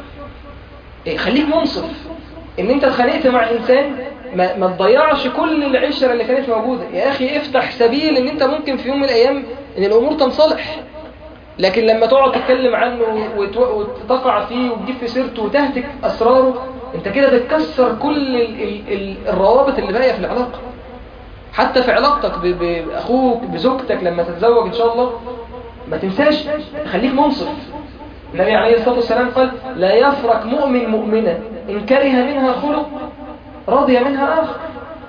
إيه خليك منصف ان انت اتخانقت مع انسان ما, ما تضيعش كل العشرة اللي كانت موجودة يا اخي افتح سبيل ان انت ممكن في يوم من الايام ان الامور تنصلح لكن لما تقعد تتكلم عنه وت- وتقع فيه وتجيب في سيرته وتهتك اسراره انت كده بتكسر كل ال ال ال الروابط اللي باقيه في العلاقه حتى في علاقتك ب- باخوك بزوجتك لما تتزوج ان شاء الله ما تنساش خليك منصف النبي عليه الصلاة والسلام قال لا يفرق مؤمن مؤمنة إن كره منها خلق رضي منها آخر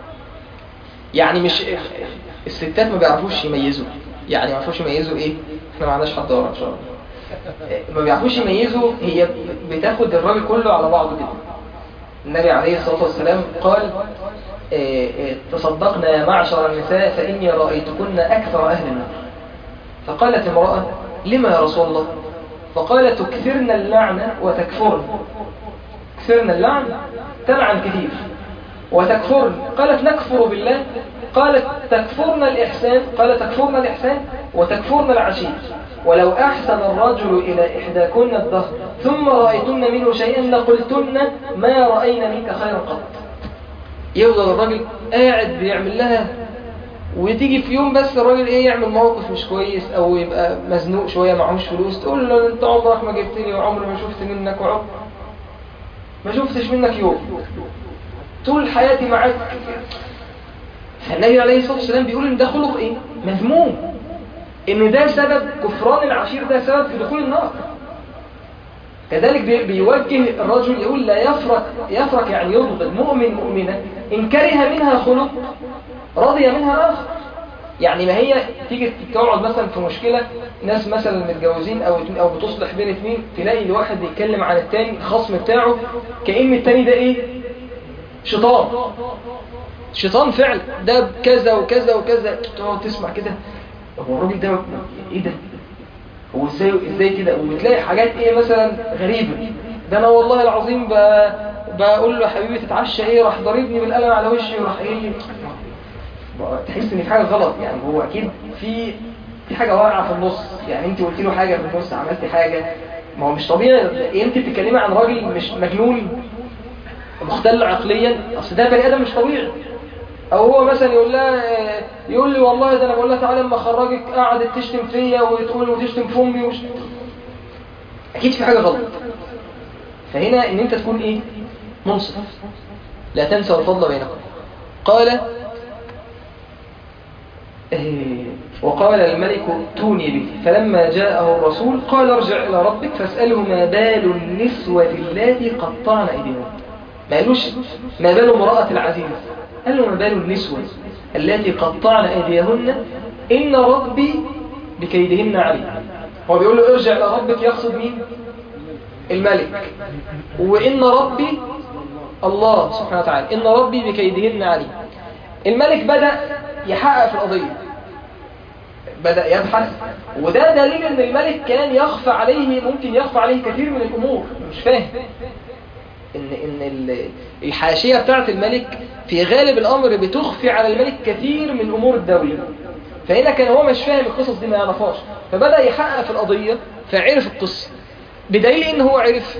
يعني مش الستات ما بيعرفوش يميزوا يعني ما بيعرفوش يميزوا ايه احنا ما عندناش حد ورا ان شاء الله ما بيعرفوش يميزوا هي بتاخد الراجل كله على بعضه كده النبي عليه الصلاة والسلام قال إيه، إيه، تصدقنا يا معشر النساء فإني رأيتكن أكثر أهل النار فقالت امرأة لما يا رسول الله فقال تكثرن اللعنة وتكفرن تكثرن اللعن تلعن كثير وتكفرن قالت نكفر بالله قالت تكفرن الإحسان قال تكفرن الإحسان وتكفرن العشير ولو أحسن الرجل إلى إحداكن الدهر ثم رأيتن منه شيئا لقلتن ما رأينا منك خيرا قط يفضل الراجل قاعد بيعمل لها وتيجي في يوم بس الراجل ايه يعمل موقف مش كويس او يبقى مزنوق شويه معهوش فلوس تقول له انت عمرك ما جبت لي وعمري ما شفت منك وعمر ما شفتش منك يوم طول حياتي معاك فالنبي عليه الصلاه والسلام بيقول ان ده خلق ايه مذموم ان ده سبب كفران العشير ده سبب في دخول النار كذلك بي- بيوجه الرجل يقول لا يفرق يفرق يعني يبغض مؤمن مؤمنة إن كره منها خلق رضي منها آخر يعني ما هي تيجي تقعد مثلا في مشكلة ناس مثلا متجوزين أو اتنين- أو بتصلح بين اتنين تلاقي الواحد يتكلم عن التاني الخصم بتاعه كأن التاني ده إيه شيطان شيطان فعل ده كذا وكذا وكذا تقعد تسمع كده هو الراجل ده ايه ده هو ازاي ازاي كده وتلاقي حاجات ايه مثلا غريبه ده انا والله العظيم ب... بقول له يا حبيبي تتعشى ايه راح ضاربني بالقلم على وشي وراح قايل لي تحس ان في حاجه غلط يعني هو اكيد في في حاجه واقعه في النص يعني انت قلت له حاجه في النص عملت حاجه ما هو مش طبيعي انت بتتكلمي عن راجل مش مجنون مختل عقليا اصل ده بني ادم مش طبيعي او هو مثلا يقول لها يقول لي والله ده انا بقول لها تعالى اما اخرجك قعدت تشتم فيا وتقول وتشتم في امي وش... اكيد في حاجه غلط فهنا ان انت تكون ايه منصف لا تنسى الفضل بينكم قال إيه، وقال الملك ائتوني به فلما جاءه الرسول قال ارجع إلى ربك فاسأله ما بال النسوة اللاتي قطعن أيديهن ما قالوش ما بال امرأة العزيز قال له ما بال النسوة اللاتي قطعن أيديهن إن ربي بكيدهن عليم هو بيقول له ارجع إلى ربك يقصد مين الملك وإن ربي الله سبحانه وتعالى إن ربي بكيدهن عليم الملك بدأ يحقق في القضية بدأ يبحث وده دليل ان الملك كان يخفى عليه ممكن يخفى عليه كثير من الامور مش فاهم ان ان ال- الحاشيه بتاعه الملك في غالب الامر بتخفي على الملك كثير من امور الدوله فهنا كان هو مش فاهم القصص دي ما يعرفهاش فبدا يحقق في القضيه فعرف القصه بدليل ان هو عرف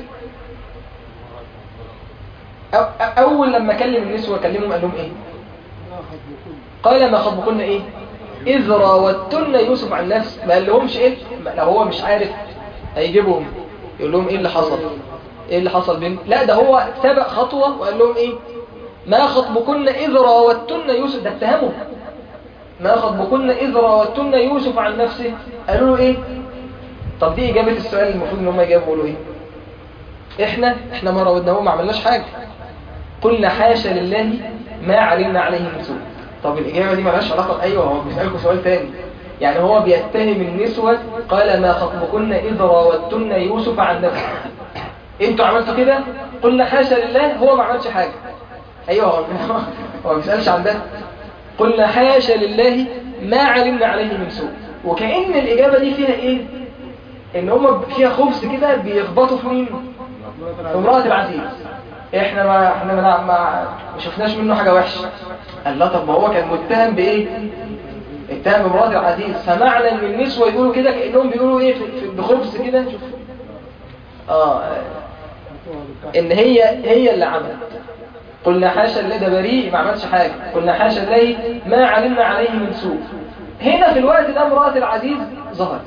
أو- اول لما كلم النسوه كلمهم قال لهم ايه لا خطبكم قال ما خطبكن ايه اذ راوتن يوسف عن نفسه ما قال لهمش ايه ما- لو هو مش عارف هيجيبهم يقول لهم ايه اللي حصل ايه اللي حصل بين لا ده هو سبق خطوة وقال لهم ايه ما خطبكن اذ راوتن يوسف ده اتهمهم ما خطبكن اذ راوتن يوسف عن نفسه قالوا له ايه طب دي اجابة السؤال المفروض ان هم يجاوبوا يقولوا ايه احنا احنا ما راودناهم ما عملناش حاجة قلنا حاشا لله ما علمنا عليه من سوء طب الإجابة دي مالهاش علاقة أيوة هو بيسألكم سؤال تاني يعني هو بيتهم النسوة قال ما خطبكن إذ راودتن يوسف عن نفسه انتوا عملتوا كده قلنا حاشا لله هو ما عملش حاجة أيوة هو هو ما بيسألش عن ده قلنا حاشا لله ما علمنا عليه من سوء وكأن الإجابة دي فيها إيه إن هم فيها خبز كده بيخبطوا في مين في امرأة العزيز احنا ما احنا ما, ما, ما شفناش منه حاجة وحشة قال لا طب ما هو كان متهم بايه اتهم بامرأة العزيز فمعنى ان النسوة يقولوا كده كأنهم بيقولوا ايه في- في- بخبز كده شوف اه ان هي هي اللي عملت قلنا حاشا لله ده بريء ما عملش حاجة قلنا حاشا لله ما علمنا عليه من سوء هنا في الوقت ده امرأة العزيز ظهرت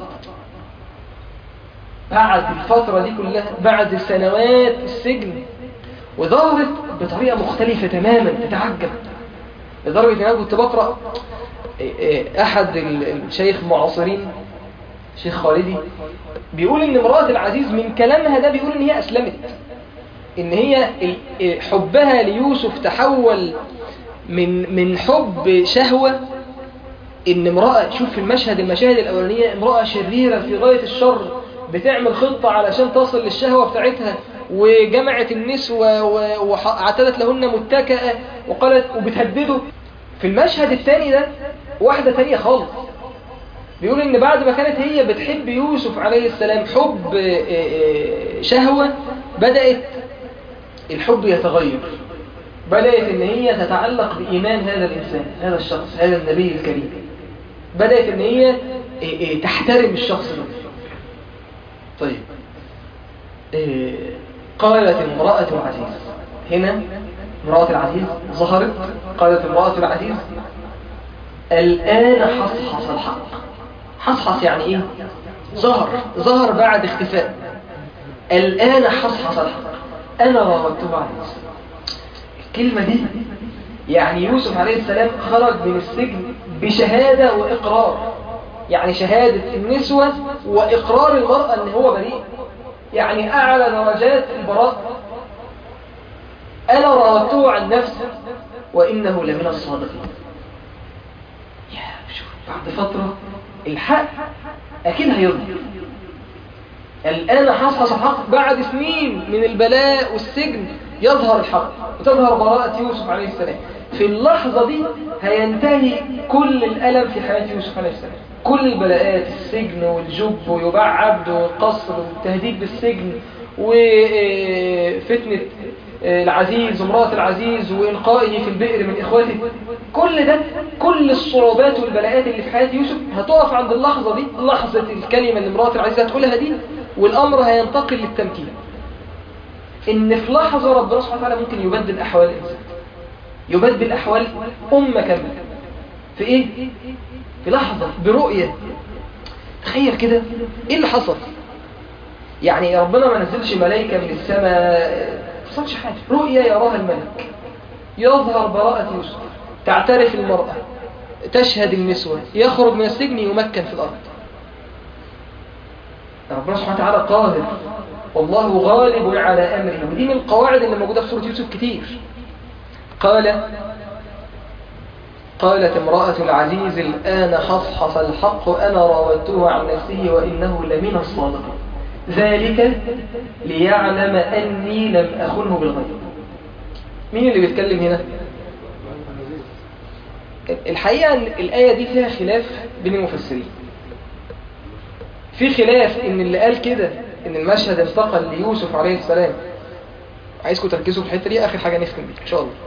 بعد الفترة دي كلها بعد سنوات السجن وظهرت بطريقة مختلفة تماما تتعجب لدرجة ان انا كنت بقرأ إيه إيه أحد ال- الشيخ المعاصرين شيخ خالدي بيقول ان امرأة العزيز من كلامها ده بيقول ان هي أسلمت ان هي ال- إيه حبها ليوسف تحول من من حب شهوة ان امرأة شوف في المشهد المشاهد الأولانية امرأة شريرة في غاية الشر بتعمل خطة علشان تصل للشهوة بتاعتها وجمعت النسوة و- واعتدت لهن متكئة وقالت وبتهدده في المشهد الثاني ده واحدة تانية خالص بيقول ان بعد ما كانت هي بتحب يوسف عليه السلام حب آه، آه، شهوة بدأت الحب يتغير بدأت ان هي تتعلق بإيمان هذا الإنسان هذا الشخص هذا النبي الكريم بدأت ان هي آه، آه، تحترم الشخص ده طيب آه، قالت امرأة العزيز هنا امرأة العزيز ظهرت قالت امرأة العزيز الآن حصحص الحق حصحص يعني ايه ظهر ظهر بعد اختفاء الآن حصحص الحق أنا راودته عن نفسي الكلمة دي يعني يوسف عليه السلام خرج من السجن بشهادة وإقرار يعني شهادة النسوة وإقرار المرأة أن هو بريء يعني أعلى درجات البراء أنا راودته عن نفسي وإنه لمن الصادقين يا شوف بعد فترة الحق أكيد هيظهر الآن حصحص الحق بعد سنين من البلاء والسجن يظهر الحق وتظهر براءة يوسف عليه السلام في اللحظة دي هينتهي كل الألم في حياة يوسف عليه السلام كل البلاءات السجن والجب ويباع عبد والقصر والتهديد بالسجن وفتنة العزيز وامرأة العزيز وإلقائه في البئر من إخواته كل ده كل الصعوبات والبلاءات اللي في حياة يوسف هتقف عند اللحظة دي لحظة الكلمة اللي امرأة العزيز هتقولها دي والأمر هينتقل للتمكين إن في لحظة ربنا سبحانه وتعالى ممكن يبدل أحوال الإنسان يبدل أحوال أمة كاملة في إيه؟ في لحظة برؤية تخيل كده إيه اللي حصل؟ يعني ربنا ما نزلش ملائكة من السماء ما حصلش حاجة رؤية يراها الملك يظهر براءة يوسف تعترف المرأة تشهد النسوة يخرج من السجن يمكن في الأرض ربنا سبحانه وتعالى قادر والله غالب على أمره ودي من القواعد اللي موجودة في سورة يوسف كتير قال قالت امرأة العزيز الآن حصحص الحق أنا راودته عن نفسه وإنه لمن الصادقين ذلك ليعلم أني لم أخنه بالغيب مين اللي بيتكلم هنا الحقيقة ان الآية دي فيها خلاف بين المفسرين في خلاف ان اللي قال كده ان المشهد انتقل ليوسف عليه السلام عايزكم تركزوا في الحتة دي آخر حاجة نختم بيها إن شاء الله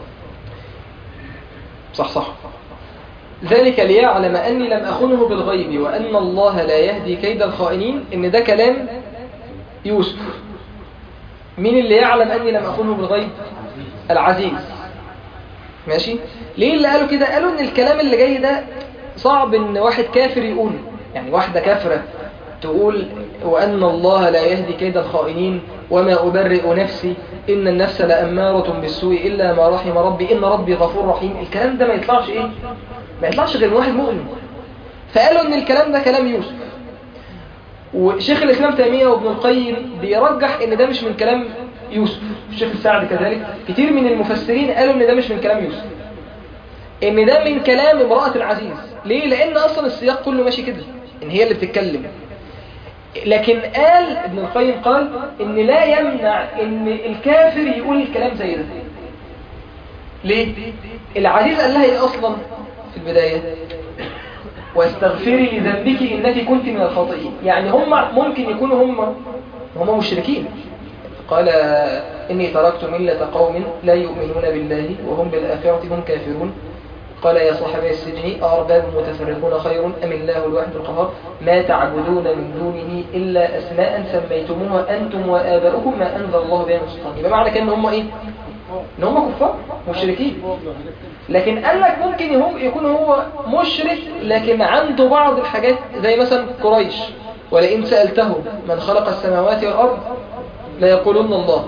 صح صح ذلك ليعلم أني لم أخنه بالغيب وأن الله لا يهدي كيد الخائنين إن ده كلام يوسف مين اللي يعلم أني لم أخنه بالغيب العزيز ماشي ليه اللي قالوا كده قالوا ان الكلام اللي جاي ده صعب ان واحد كافر يقوله يعني واحدة كافرة تقول وأن الله لا يهدي كيد الخائنين وما أبرئ نفسي إن النفس لأمارة بالسوء إلا ما رحم ربي إن ربي غفور رحيم الكلام ده ما يطلعش إيه ما يطلعش غير من واحد مؤمن فقالوا إن الكلام ده كلام يوسف وشيخ الإسلام تيمية وابن القيم بيرجح إن ده مش من كلام يوسف الشيخ السعد كذلك كتير من المفسرين قالوا إن ده مش من كلام يوسف إن ده من كلام امرأة العزيز ليه؟ لأن أصلا السياق كله ماشي كده إن هي اللي بتتكلم لكن قال ابن القيم قال إن لا يمنع إن الكافر يقول الكلام زي ده ليه؟ العزيز قال لها إيه أصلا في البداية واستغفري لذنبك إنك كنت من الخاطئين يعني هم ممكن يكونوا هم هم مشركين قال إني تركت ملة قوم لا يؤمنون بالله وهم بالآخرة هم كافرون قال يا صاحبي السجن أرباب متفرقون خير أم الله الواحد القهار ما تعبدون من دونه إلا أسماء سميتموها أنتم وآباؤكم ما أنزل الله بها من سلطان يبقى معنى كده إن هم إيه؟ إن هم كفار مشركين لكن قال لك ممكن هو يكون هو مشرك لكن عنده بعض الحاجات زي مثلا قريش ولئن سألتهم من خلق السماوات والأرض لا يقولون الله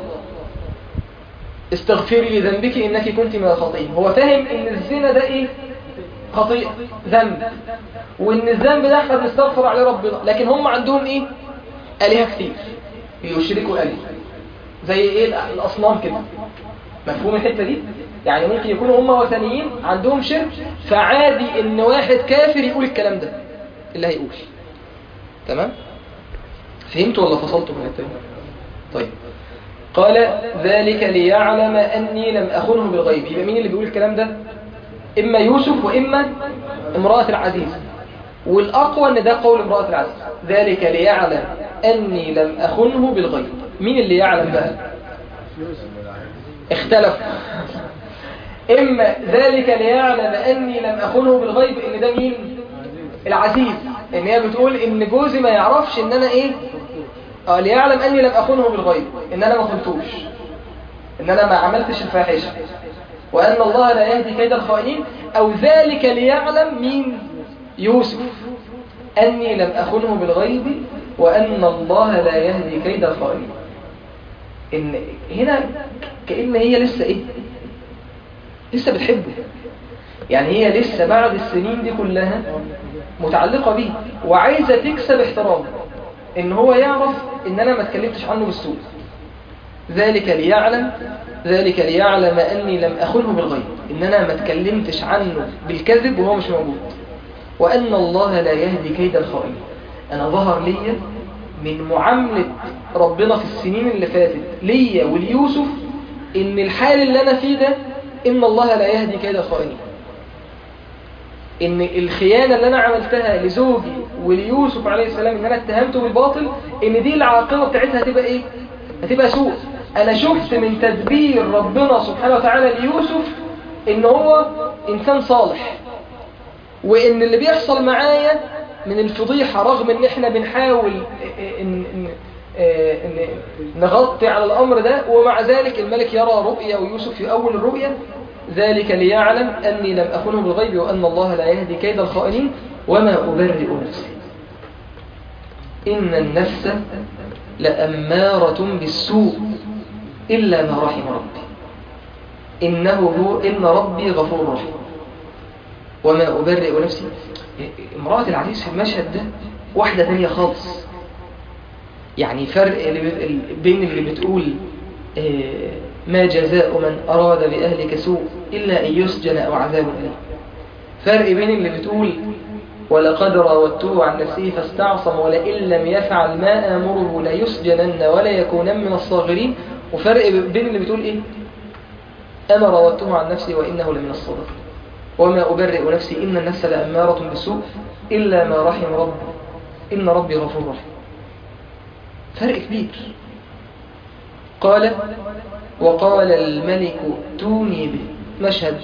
استغفري لذنبك إنك كنت من الخاطئين هو فاهم إن الزنا ده إيه خطيئة ذنب وإن الذنب ده احنا بنستغفر عليه ربنا لكن هم عندهم إيه آلهة كتير بيشركوا آلهة زي إيه الأصنام كده مفهوم الحتة دي يعني ممكن يكونوا هم وثنيين عندهم شرك فعادي إن واحد كافر يقول الكلام ده اللي هيقول تمام فهمت ولا فصلتوا من الحتة دي طيب قال ذلك ليعلم أني لم أخنه بالغيب يبقى مين اللي بيقول الكلام ده إما يوسف وإما امرأة العزيز والأقوى أن ده قول امرأة العزيز ذلك ليعلم أني لم أخنه بالغيب مين اللي يعلم بقى اختلف إما ذلك ليعلم أني لم أخنه بالغيب إن ده مين العزيز إن هي بتقول إن جوزي ما يعرفش إن أنا إيه آه ليعلم أني لم أخنه بالغيب إن أنا ما خنتوش إن أنا ما عملتش الفاحشة وأن الله لا يهدي كيد الخائنين أو ذلك ليعلم مين يوسف أني لم أخنه بالغيب وأن الله لا يهدي كيد الخائنين إن هنا كأن هي لسه إيه لسه بتحبه يعني هي لسه بعد السنين دي كلها متعلقة بيه وعايزة تكسب احترامه ان هو يعرف ان انا ما اتكلمتش عنه بالسوء ذلك ليعلم ذلك ليعلم اني لم اخنه بالغيب ان انا ما اتكلمتش عنه بالكذب وهو مش موجود وان الله لا يهدي كيد الخائن انا ظهر ليا من معاملة ربنا في السنين اللي فاتت ليا وليوسف ان الحال اللي انا فيه ده ان الله لا يهدي كيد الخائنين ان الخيانة اللي انا عملتها لزوجي وليوسف عليه السلام ان انا اتهمته بالباطل ان دي العاقبة بتاعتها هتبقى ايه هتبقى سوء انا شفت من تدبير ربنا سبحانه وتعالى ليوسف ان هو انسان صالح وان اللي بيحصل معايا من الفضيحة رغم ان احنا بنحاول إن إن إن نغطي على الامر ده ومع ذلك الملك يرى رؤيا ويوسف يؤول الرؤيا ذلك ليعلم أني لم أخنه بالغيب وأن الله لا يهدي كيد الخائنين وما أبرئ نفسي إن النفس لأمارة بالسوء إلا ما رحم ربي إنه هو إن ربي غفور رحيم وما أبرئ نفسي امرأة العزيز في المشهد ده واحدة تانية خالص يعني فرق بين اللي بتقول ما جزاء من أراد بأهلك سوء إلا أن يسجن أو عذاب أليم فرق بين اللي بتقول ولقد راودته عن نفسه فاستعصم ولئن لم يفعل ما آمره لا يسجنن ولا يكونن من الصاغرين وفرق بين اللي بتقول إيه أنا راودته عن نفسي وإنه لمن الصادقين وما أبرئ نفسي إن النفس لأمارة بالسوء إلا ما رحم ربي إن ربي غفور رحيم فرق كبير قال وقال الملك ائتوني به مشهد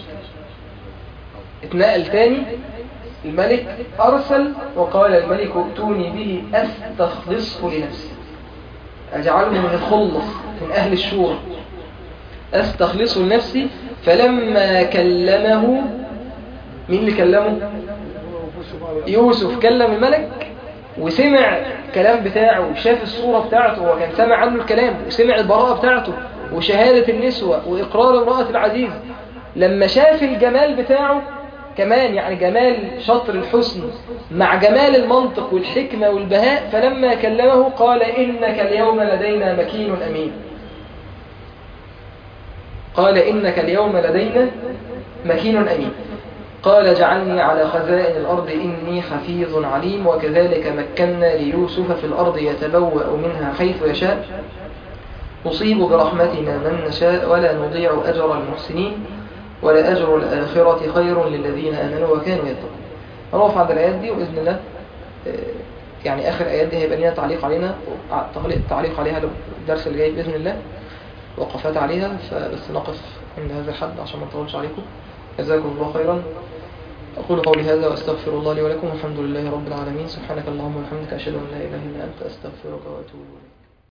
اتنقل تاني الملك أرسل وقال الملك ائتوني به أستخلصه لنفسي أجعله من الخلص من أهل الشورى أستخلصه لنفسي فلما كلمه مين اللي كلمه يوسف كلم الملك وسمع الكلام بتاعه وشاف الصورة بتاعته هو كان سمع عنه الكلام وسمع البراءة بتاعته وشهادة النسوة وإقرار امرأة العزيز لما شاف الجمال بتاعه كمان يعني جمال شطر الحسن مع جمال المنطق والحكمة والبهاء فلما كلمه قال إنك اليوم لدينا مكين أمين قال إنك اليوم لدينا مكين أمين قال جعلني على خزائن الأرض إني حفيظ عليم وكذلك مكنا ليوسف في الأرض يتبوأ منها حيث يشاء نصيب برحمتنا من نشاء ولا نضيع أجر المحسنين ولا أجر الآخرة خير للذين آمنوا وكانوا يتقون هنقف عند الآيات دي وبإذن الله آه، يعني آخر آيات دي هيبقى لنا تعليق علينا تعليق- تعليق عليها الدرس اللي جاي بإذن الله وقفات عليها فبس نقف عند هذا الحد عشان ما نطولش عليكم جزاكم الله خيرا أقول قولي هذا وأستغفر الله لي ولكم والحمد لله رب العالمين سبحانك اللهم وبحمدك أشهد أن لا إله إلا أنت أستغفرك وأتوب إليك